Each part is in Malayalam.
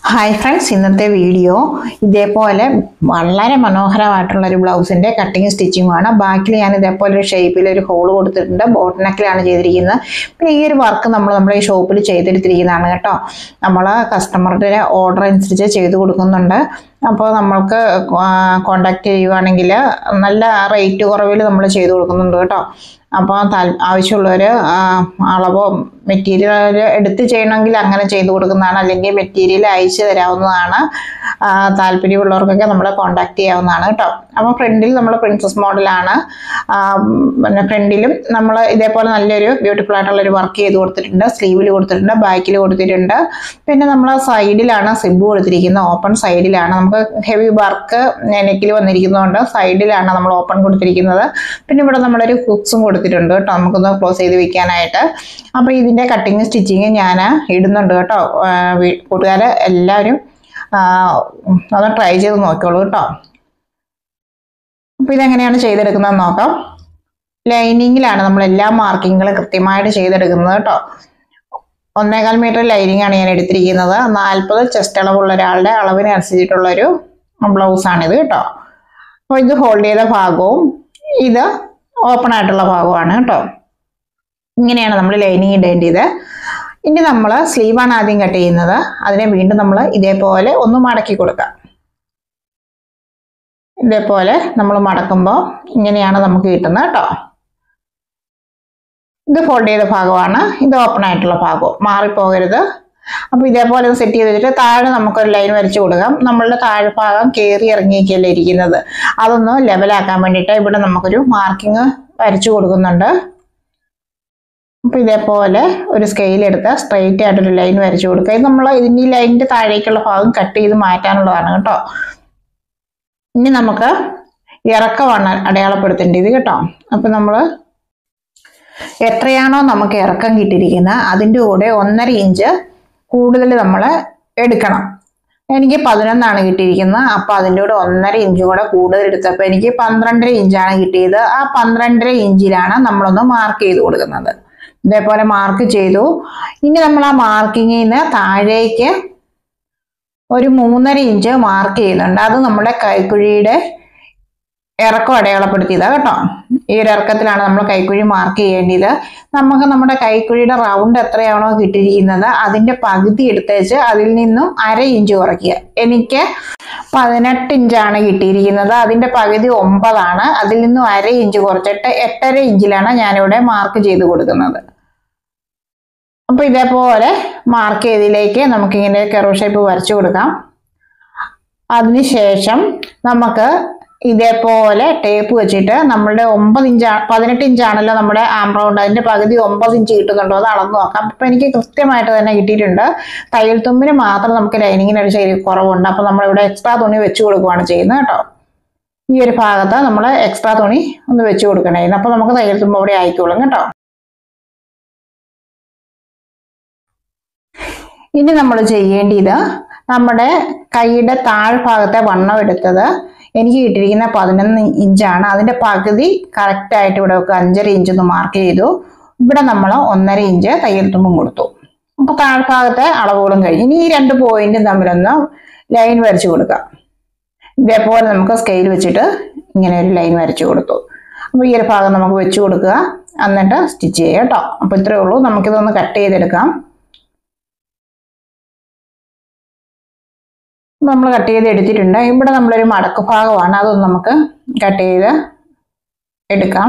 ഹായ് ഫ്രണ്ട്സ് ഇന്നത്തെ വീഡിയോ ഇതേപോലെ വളരെ മനോഹരമായിട്ടുള്ള ഒരു ബ്ലൗസിൻ്റെ കട്ടിങ് സ്റ്റിച്ചിങ്ങുമാണ് ബാക്കിൽ ഞാൻ ഇതേപോലെ ഒരു ഷേപ്പിൽ ഒരു ഹോൾ കൊടുത്തിട്ടുണ്ട് ബോട്ട് നെക്കിലാണ് ചെയ്തിരിക്കുന്നത് പിന്നെ ഈ ഒരു വർക്ക് നമ്മൾ നമ്മുടെ ഈ ഷോപ്പിൽ ചെയ്തെടുത്തിരിക്കുന്നതാണ് കേട്ടോ നമ്മൾ കസ്റ്റമറുടെ ഓർഡർ അനുസരിച്ച് ചെയ്ത് കൊടുക്കുന്നുണ്ട് അപ്പോൾ നമ്മൾക്ക് കോണ്ടാക്ട് ചെയ്യുവാണെങ്കിൽ നല്ല റേറ്റ് കുറവിൽ നമ്മൾ ചെയ്ത് കൊടുക്കുന്നുണ്ട് കേട്ടോ അപ്പോൾ താൽ ആവശ്യമുള്ളവർ അളവോ മെറ്റീരിയൽ എടുത്ത് ചെയ്യണമെങ്കിൽ അങ്ങനെ ചെയ്ത് കൊടുക്കുന്നതാണ് അല്ലെങ്കിൽ മെറ്റീരിയൽ അയച്ചു തരാവുന്നതാണ് ആ, താല്പര്യമുള്ളവർക്കൊക്കെ നമ്മളെ കോണ്ടാക്ട് ചെയ്യാവുന്നതാണ് കേട്ടോ അപ്പോൾ ഫ്രണ്ടിൽ നമ്മൾ പ്രിൻസസ് മോഡലാണ് ആ, പിന്നെ ഫ്രണ്ടിലും നമ്മൾ ഇതേപോലെ നല്ലൊരു ബ്യൂട്ടിഫുൾ ആയിട്ടുള്ളൊരു വർക്ക് ചെയ്ത് കൊടുത്തിട്ടുണ്ട് സ്ലീവിൽ കൊടുത്തിട്ടുണ്ട് ബാക്കിൽ കൊടുത്തിട്ടുണ്ട് പിന്നെ നമ്മൾ സൈഡിലാണ് സിബ് കൊടുത്തിരിക്കുന്നത് ഓപ്പൺ സൈഡിലാണ് നമുക്ക് ഹെവി വർക്ക് നെക്കിൽ വന്നിരിക്കുന്നതുകൊണ്ട് സൈഡിലാണ് നമ്മൾ ഓപ്പൺ കൊടുത്തിരിക്കുന്നത് പിന്നെ ഇവിടെ നമ്മളൊരു ഹുക്സും കൊടുത്തിട്ടുണ്ട് കേട്ടോ നമുക്കൊന്ന് ക്ലോസ് ചെയ്ത് വെക്കാനായിട്ട് അപ്പോൾ ഇതിൻ്റെ കട്ടിങ് സ്റ്റിച്ചിങ് ഞാൻ ഇടുന്നുണ്ട് കേട്ടോ ആ, വീ- കൂട്ടുകാര് എല്ലാവരും ആ, ഒന്ന് ട്രൈ ചെയ്ത് നോക്കിയോളൂ കേട്ടോ അപ്പോൾ ഇതെങ്ങനെയാണ് ചെയ്തെടുക്കുന്നതെന്ന് നോക്കാം ലൈനിങ്ങിലാണ് നമ്മൾ എല്ലാ മാർക്കിങ്ങുകളും കൃത്യമായിട്ട് ചെയ്തെടുക്കുന്നത് കേട്ടോ ഒന്നേകാൽ മീറ്റർ ലൈനിങ് ആണ് ഞാൻ എടുത്തിരിക്കുന്നത് നാൽപ്പത് ചെസ്റ്റ് അളവുള്ള ഒരാളുടെ അളവിന് അനുസരിച്ചിട്ടുള്ളൊരു ബ്ലൗസാണിത് കേട്ടോ അപ്പോൾ ഇത് ഹോൾഡ് ചെയ്ത ഭാഗവും ഇത് ഓപ്പൺ ആയിട്ടുള്ള ഭാഗമാണ് കേട്ടോ ഇങ്ങനെയാണ് നമ്മൾ ലൈനിങ് ഇടേണ്ടത് ഇനി നമ്മൾ സ്ലീവാണ് ആദ്യം കട്ട് ചെയ്യുന്നത് അതിനെ വീണ്ടും നമ്മൾ ഇതേപോലെ ഒന്ന് മടക്കി കൊടുക്കാം ഇതേപോലെ നമ്മൾ മടക്കുമ്പോൾ ഇങ്ങനെയാണ് നമുക്ക് കിട്ടുന്നത് കേട്ടോ ഇത് ഫോൾഡ് ചെയ്ത ഭാഗമാണ് ഇത് ഓപ്പൺ ആയിട്ടുള്ള ഭാഗവും മാറിപ്പോകരുത് അപ്പോൾ ഇതേപോലെ സെറ്റ് ചെയ്ത് വെച്ചിട്ട് താഴെ നമുക്കൊരു ലൈൻ വരച്ചു കൊടുക്കാം നമ്മളുടെ താഴെ ഭാഗം കയറി ഇറങ്ങിയൊക്കെയല്ലേ ഇരിക്കുന്നത് അതൊന്ന് ലെവലാക്കാൻ വേണ്ടിയിട്ട് ഇവിടെ നമുക്കൊരു മാർക്കിങ് വരച്ചു കൊടുക്കുന്നുണ്ട് അപ്പോൾ ഇതേപോലെ ഒരു സ്കെയിൽ എടുത്ത് സ്ട്രെയിറ്റ് ആയിട്ടൊരു ലൈൻ വരച്ചു കൊടുക്കുക ഇത് നമ്മൾ ഇതിൻ്റെ ഈ ലൈനിൻ്റെ താഴേക്കുള്ള ഭാഗം കട്ട് ചെയ്ത് മാറ്റാനുള്ളതാണ് കേട്ടോ ഇനി നമുക്ക് ഇറക്കമാണ് അടയാളപ്പെടുത്തേണ്ടത് കേട്ടോ അപ്പം നമ്മൾ എത്രയാണോ നമുക്ക് ഇറക്കം കിട്ടിയിരിക്കുന്നത് അതിൻ്റെ കൂടെ ഒന്നര ഇഞ്ച് കൂടുതൽ നമ്മൾ എടുക്കണം എനിക്ക് പതിനൊന്നാണ് കിട്ടിയിരിക്കുന്നത് അപ്പോൾ അതിൻ്റെ കൂടെ ഒന്നര ഇഞ്ചും കൂടെ കൂടുതൽ എടുത്തപ്പോൾ എനിക്ക് പന്ത്രണ്ടര ഇഞ്ചാണ് കിട്ടിയത് ആ പന്ത്രണ്ടര ഇഞ്ചിലാണ് നമ്മളൊന്ന് മാർക്ക് ചെയ്ത് കൊടുക്കുന്നത് ഇതേപോലെ മാർക്ക് ചെയ്തു ഇനി നമ്മൾ ആ മാർക്കിങ്ങിൽ നിന്ന് താഴേക്ക് ഒരു മൂന്നര ഇഞ്ച് മാർക്ക് ചെയ്യുന്നുണ്ട് അത് നമ്മുടെ കൈക്കുഴിയുടെ ഇറക്കം അടയാളപ്പെടുത്തിയതാ കേട്ടോ ഈ ഒരു ഇറക്കത്തിലാണ് നമ്മൾ കൈക്കുഴി മാർക്ക് ചെയ്യേണ്ടത് നമുക്ക് നമ്മുടെ കൈക്കുഴിയുടെ റൗണ്ട് എത്രയാണോ കിട്ടിയിരിക്കുന്നത് അതിന്റെ പകുതി എടുത്തേച്ച് അതിൽ നിന്നും അര ഇഞ്ച് കുറയ്ക്കുക എനിക്ക് പതിനെട്ട് ഇഞ്ചാണ് കിട്ടിയിരിക്കുന്നത് അതിന്റെ പകുതി ഒമ്പതാണ് അതിൽ നിന്നും അര ഇഞ്ച് കുറച്ചിട്ട് എട്ടര ഇഞ്ചിലാണ് ഞാനിവിടെ മാർക്ക് ചെയ്ത് കൊടുക്കുന്നത് അപ്പൊ ഇതേപോലെ മാർക്ക് ചെയ്തതിലേക്ക് നമുക്കിങ്ങനെ കെറോ ഷേപ്പ് വരച്ചു കൊടുക്കാം അതിനുശേഷം നമുക്ക് ഇതേപോലെ ടേപ്പ് വെച്ചിട്ട് നമ്മളുടെ ഒമ്പത് ഇഞ്ച് പതിനെട്ട് ഇഞ്ചാണല്ലോ നമ്മുടെ ആം റൗണ്ട് അതിന്റെ പകുതി ഒമ്പത് ഇഞ്ച് കിട്ടുന്നുണ്ടോ അത് അളന്ന് നോക്കാം അപ്പൊ എനിക്ക് കൃത്യമായിട്ട് തന്നെ കിട്ടിയിട്ടുണ്ട് തയ്യൽ തുമ്പിന് മാത്രം നമുക്ക് ലൈനിങ്ങിന് ഒരു ശരി കുറവുണ്ട് അപ്പൊ നമ്മളിവിടെ എക്സ്ട്രാ തുണി വെച്ച് കൊടുക്കുകയാണ് ചെയ്യുന്നത് കേട്ടോ ഈ ഒരു ഭാഗത്ത് നമ്മൾ എക്സ്ട്രാ തുണി ഒന്ന് വെച്ച് കൊടുക്കണേ അപ്പൊ നമുക്ക് തയ്യൽ തുമ്പ് അവിടെ ആയിക്കോളും കേട്ടോ ഇനി നമ്മൾ ചെയ്യേണ്ടത് നമ്മുടെ കൈയുടെ താഴ്ഭാഗത്തെ വണ്ണം എടുത്തത് എനിക്ക് കിട്ടിയിരിക്കുന്ന പതിനൊന്ന് ഇഞ്ചാണ് അതിന്റെ പകുതി കറക്റ്റ് ആയിട്ട് ഇവിടെ വെക്കുക അഞ്ചര ഇഞ്ച് ഒന്ന് മാർക്ക് ചെയ്തു ഇവിടെ നമ്മൾ ഒന്നര ഇഞ്ച് തയ്യൽ തുമ്പും കൊടുത്തു അപ്പൊ താഴ്ഭാഗത്തെ അളവുകളും കഴിഞ്ഞു ഇനി ഈ രണ്ട് പോയിന്റും തമ്മിലൊന്ന് ലൈൻ വരച്ചു കൊടുക്കാം ഇതേപോലെ നമുക്ക് സ്കെയിൽ വെച്ചിട്ട് ഇങ്ങനെ ഒരു ലൈൻ വരച്ചു കൊടുത്തു അപ്പോൾ ഈ ഒരു ഭാഗം നമുക്ക് വെച്ച് കൊടുക്കുക എന്നിട്ട് സ്റ്റിച്ച് ചെയ്യുക കേട്ടോ അപ്പോൾ ഇത്രയേ ഉള്ളൂ നമുക്കിതൊന്ന് കട്ട് ചെയ്തെടുക്കാം നമ്മൾ കട്ട് ചെയ്ത് എടുത്തിട്ടുണ്ട് ഇവിടെ നമ്മളൊരു മടക്ക് ഭാഗമാണ് അതൊന്ന് നമുക്ക് കട്ട് ചെയ്ത് എടുക്കാം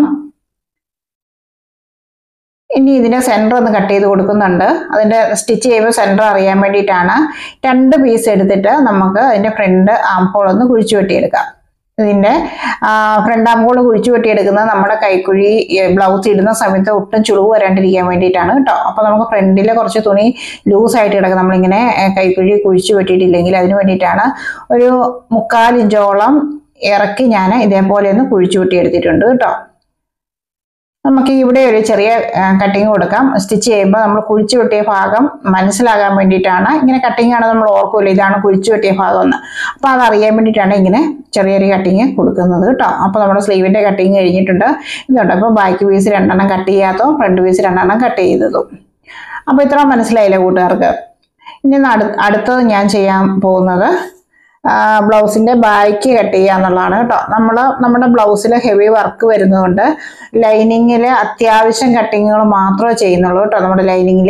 ഇനി ഇതിന്റെ സെന്റർ ഒന്ന് കട്ട് ചെയ്ത് കൊടുക്കുന്നുണ്ട് അതിന്റെ സ്റ്റിച്ച് ചെയ്യുമ്പോൾ സെന്റർ അറിയാൻ വേണ്ടിയിട്ടാണ് രണ്ട് പീസ് എടുത്തിട്ട് നമുക്ക് അതിന്റെ ഫ്രണ്ട് ആം ഹോൾ ഒന്ന് കുഴിച്ചു വെട്ടിയെടുക്കാം ഇതിന്റെ ഫ്രണ്ട് ആം ഹോൾ കുഴിച്ചു വെട്ടിയെടുക്കുന്നത് നമ്മുടെ കൈക്കുഴി ബ്ലൗസ് ഇടുന്ന സമയത്ത് ഒട്ടും ചുളിവ് വരാണ്ടിരിക്കാൻ വേണ്ടിയിട്ടാണ് കേട്ടോ അപ്പൊ നമുക്ക് ഫ്രണ്ടിലെ കുറച്ച് തുണി ലൂസായിട്ട് കിടക്കും നമ്മളിങ്ങനെ ഏർ, കൈക്കുഴി കുഴിച്ചു വെട്ടിയിട്ടില്ലെങ്കിൽ അതിന് വേണ്ടിയിട്ടാണ് ഒരു മുക്കാൽ ഇഞ്ചോളം ഇറക്കി ഞാൻ ഇതേപോലെ ഒന്ന് കുഴിച്ചു വെട്ടി എടുത്തിട്ടുണ്ട് കേട്ടോ നമുക്ക് ഇവിടെ ഒരു ചെറിയ കട്ടിങ് കൊടുക്കാം സ്റ്റിച്ച് ചെയ്യുമ്പോൾ നമ്മൾ കുഴിച്ചു വെട്ടിയ ഭാഗം മനസ്സിലാകാൻ വേണ്ടിയിട്ടാണ് ഇങ്ങനെ കട്ടിങ് ആണ് നമ്മൾ ഓർക്കുമല്ലോ ഇതാണ് കുഴിച്ചു വെട്ടിയ ഭാഗം എന്ന് അപ്പോൾ അത് അറിയാൻ വേണ്ടിയിട്ടാണ് ഇങ്ങനെ ചെറിയൊരു കട്ടിങ് കൊടുക്കുന്നത് കേട്ടോ അപ്പോൾ നമ്മുടെ സ്ലീവിൻ്റെ കട്ടിങ് കഴിഞ്ഞിട്ടുണ്ട് ഇതുണ്ട് അപ്പോൾ ബാക്ക് പീസ് രണ്ടെണ്ണം കട്ട് ചെയ്യാത്തതും ഫ്രണ്ട് പീസ് രണ്ടെണ്ണം കട്ട് ചെയ്തതും അപ്പോൾ ഇത്ര മനസ്സിലായില്ലേ കൂട്ടുകാർക്ക് ഇനി നട- അടുത്തത് ഞാൻ ചെയ്യാൻ പോകുന്നത് ബ്ലൗസിൻ്റെ ബാക്ക് കട്ട് ചെയ്യുക എന്നുള്ളതാണ് കേട്ടോ നമ്മൾ നമ്മുടെ ബ്ലൗസിൽ ഹെവി വർക്ക് വരുന്നതുകൊണ്ട് ലൈനിങ്ങിൽ അത്യാവശ്യം കട്ടിങ്ങുകൾ മാത്രമേ ചെയ്യുന്നുള്ളൂ കേട്ടോ നമ്മുടെ ലൈനിങ്ങിൽ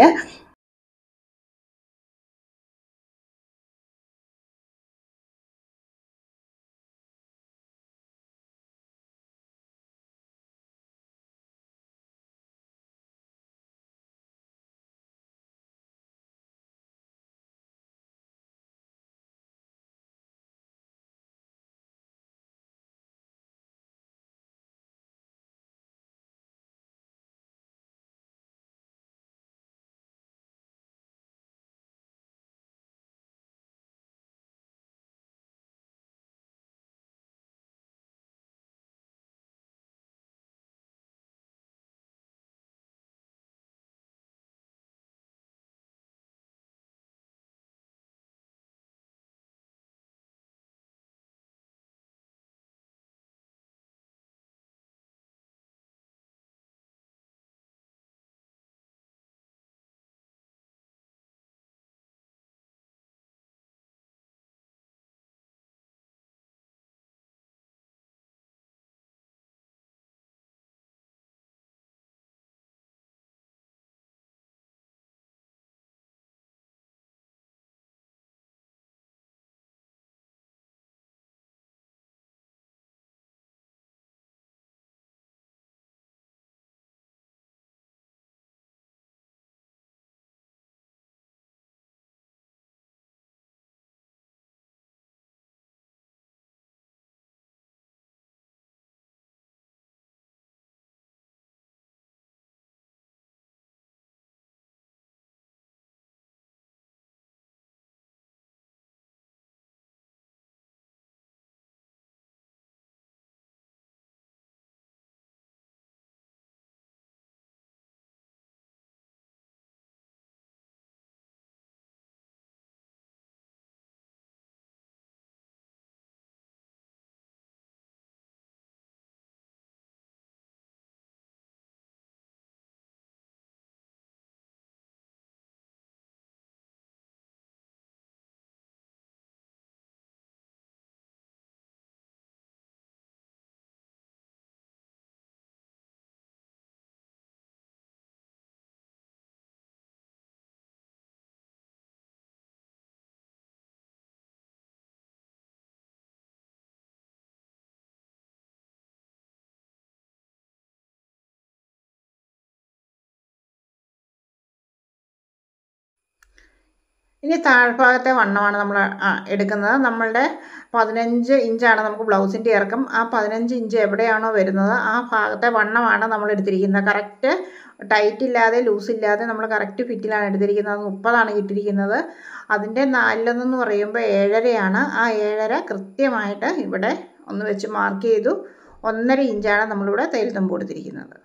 ഇനി താഴ്ഭാഗത്തെ വണ്ണമാണ് നമ്മൾ എടുക്കുന്നത് നമ്മളുടെ പതിനഞ്ച് ഇഞ്ചാണ് നമുക്ക് ബ്ലൗസിൻ്റെ ഇറക്കം ആ പതിനഞ്ച് ഇഞ്ച് എവിടെയാണോ വരുന്നത് ആ ഭാഗത്തെ വണ്ണമാണ് നമ്മൾ എടുത്തിരിക്കുന്നത് കറക്റ്റ് ടൈറ്റ് ഇല്ലാതെ ലൂസ് ഇല്ലാതെ നമ്മൾ കറക്റ്റ് ഫിറ്റിലാണ് എടുത്തിരിക്കുന്നത് അത് മുപ്പതാണ് കിട്ടിയിരിക്കുന്നത് അതിൻ്റെ നാലിലൊന്നെന്ന് പറയുമ്പോൾ ഏഴരയാണ് ആ ഏഴര കൃത്യമായിട്ട് ഇവിടെ ഒന്ന് വെച്ച് മാർക്ക് ചെയ്തു ഒന്നര ഇഞ്ചാണ് നമ്മളിവിടെ തയ്യൽ തുമ്പ് കൊടുത്തിരിക്കുന്നത്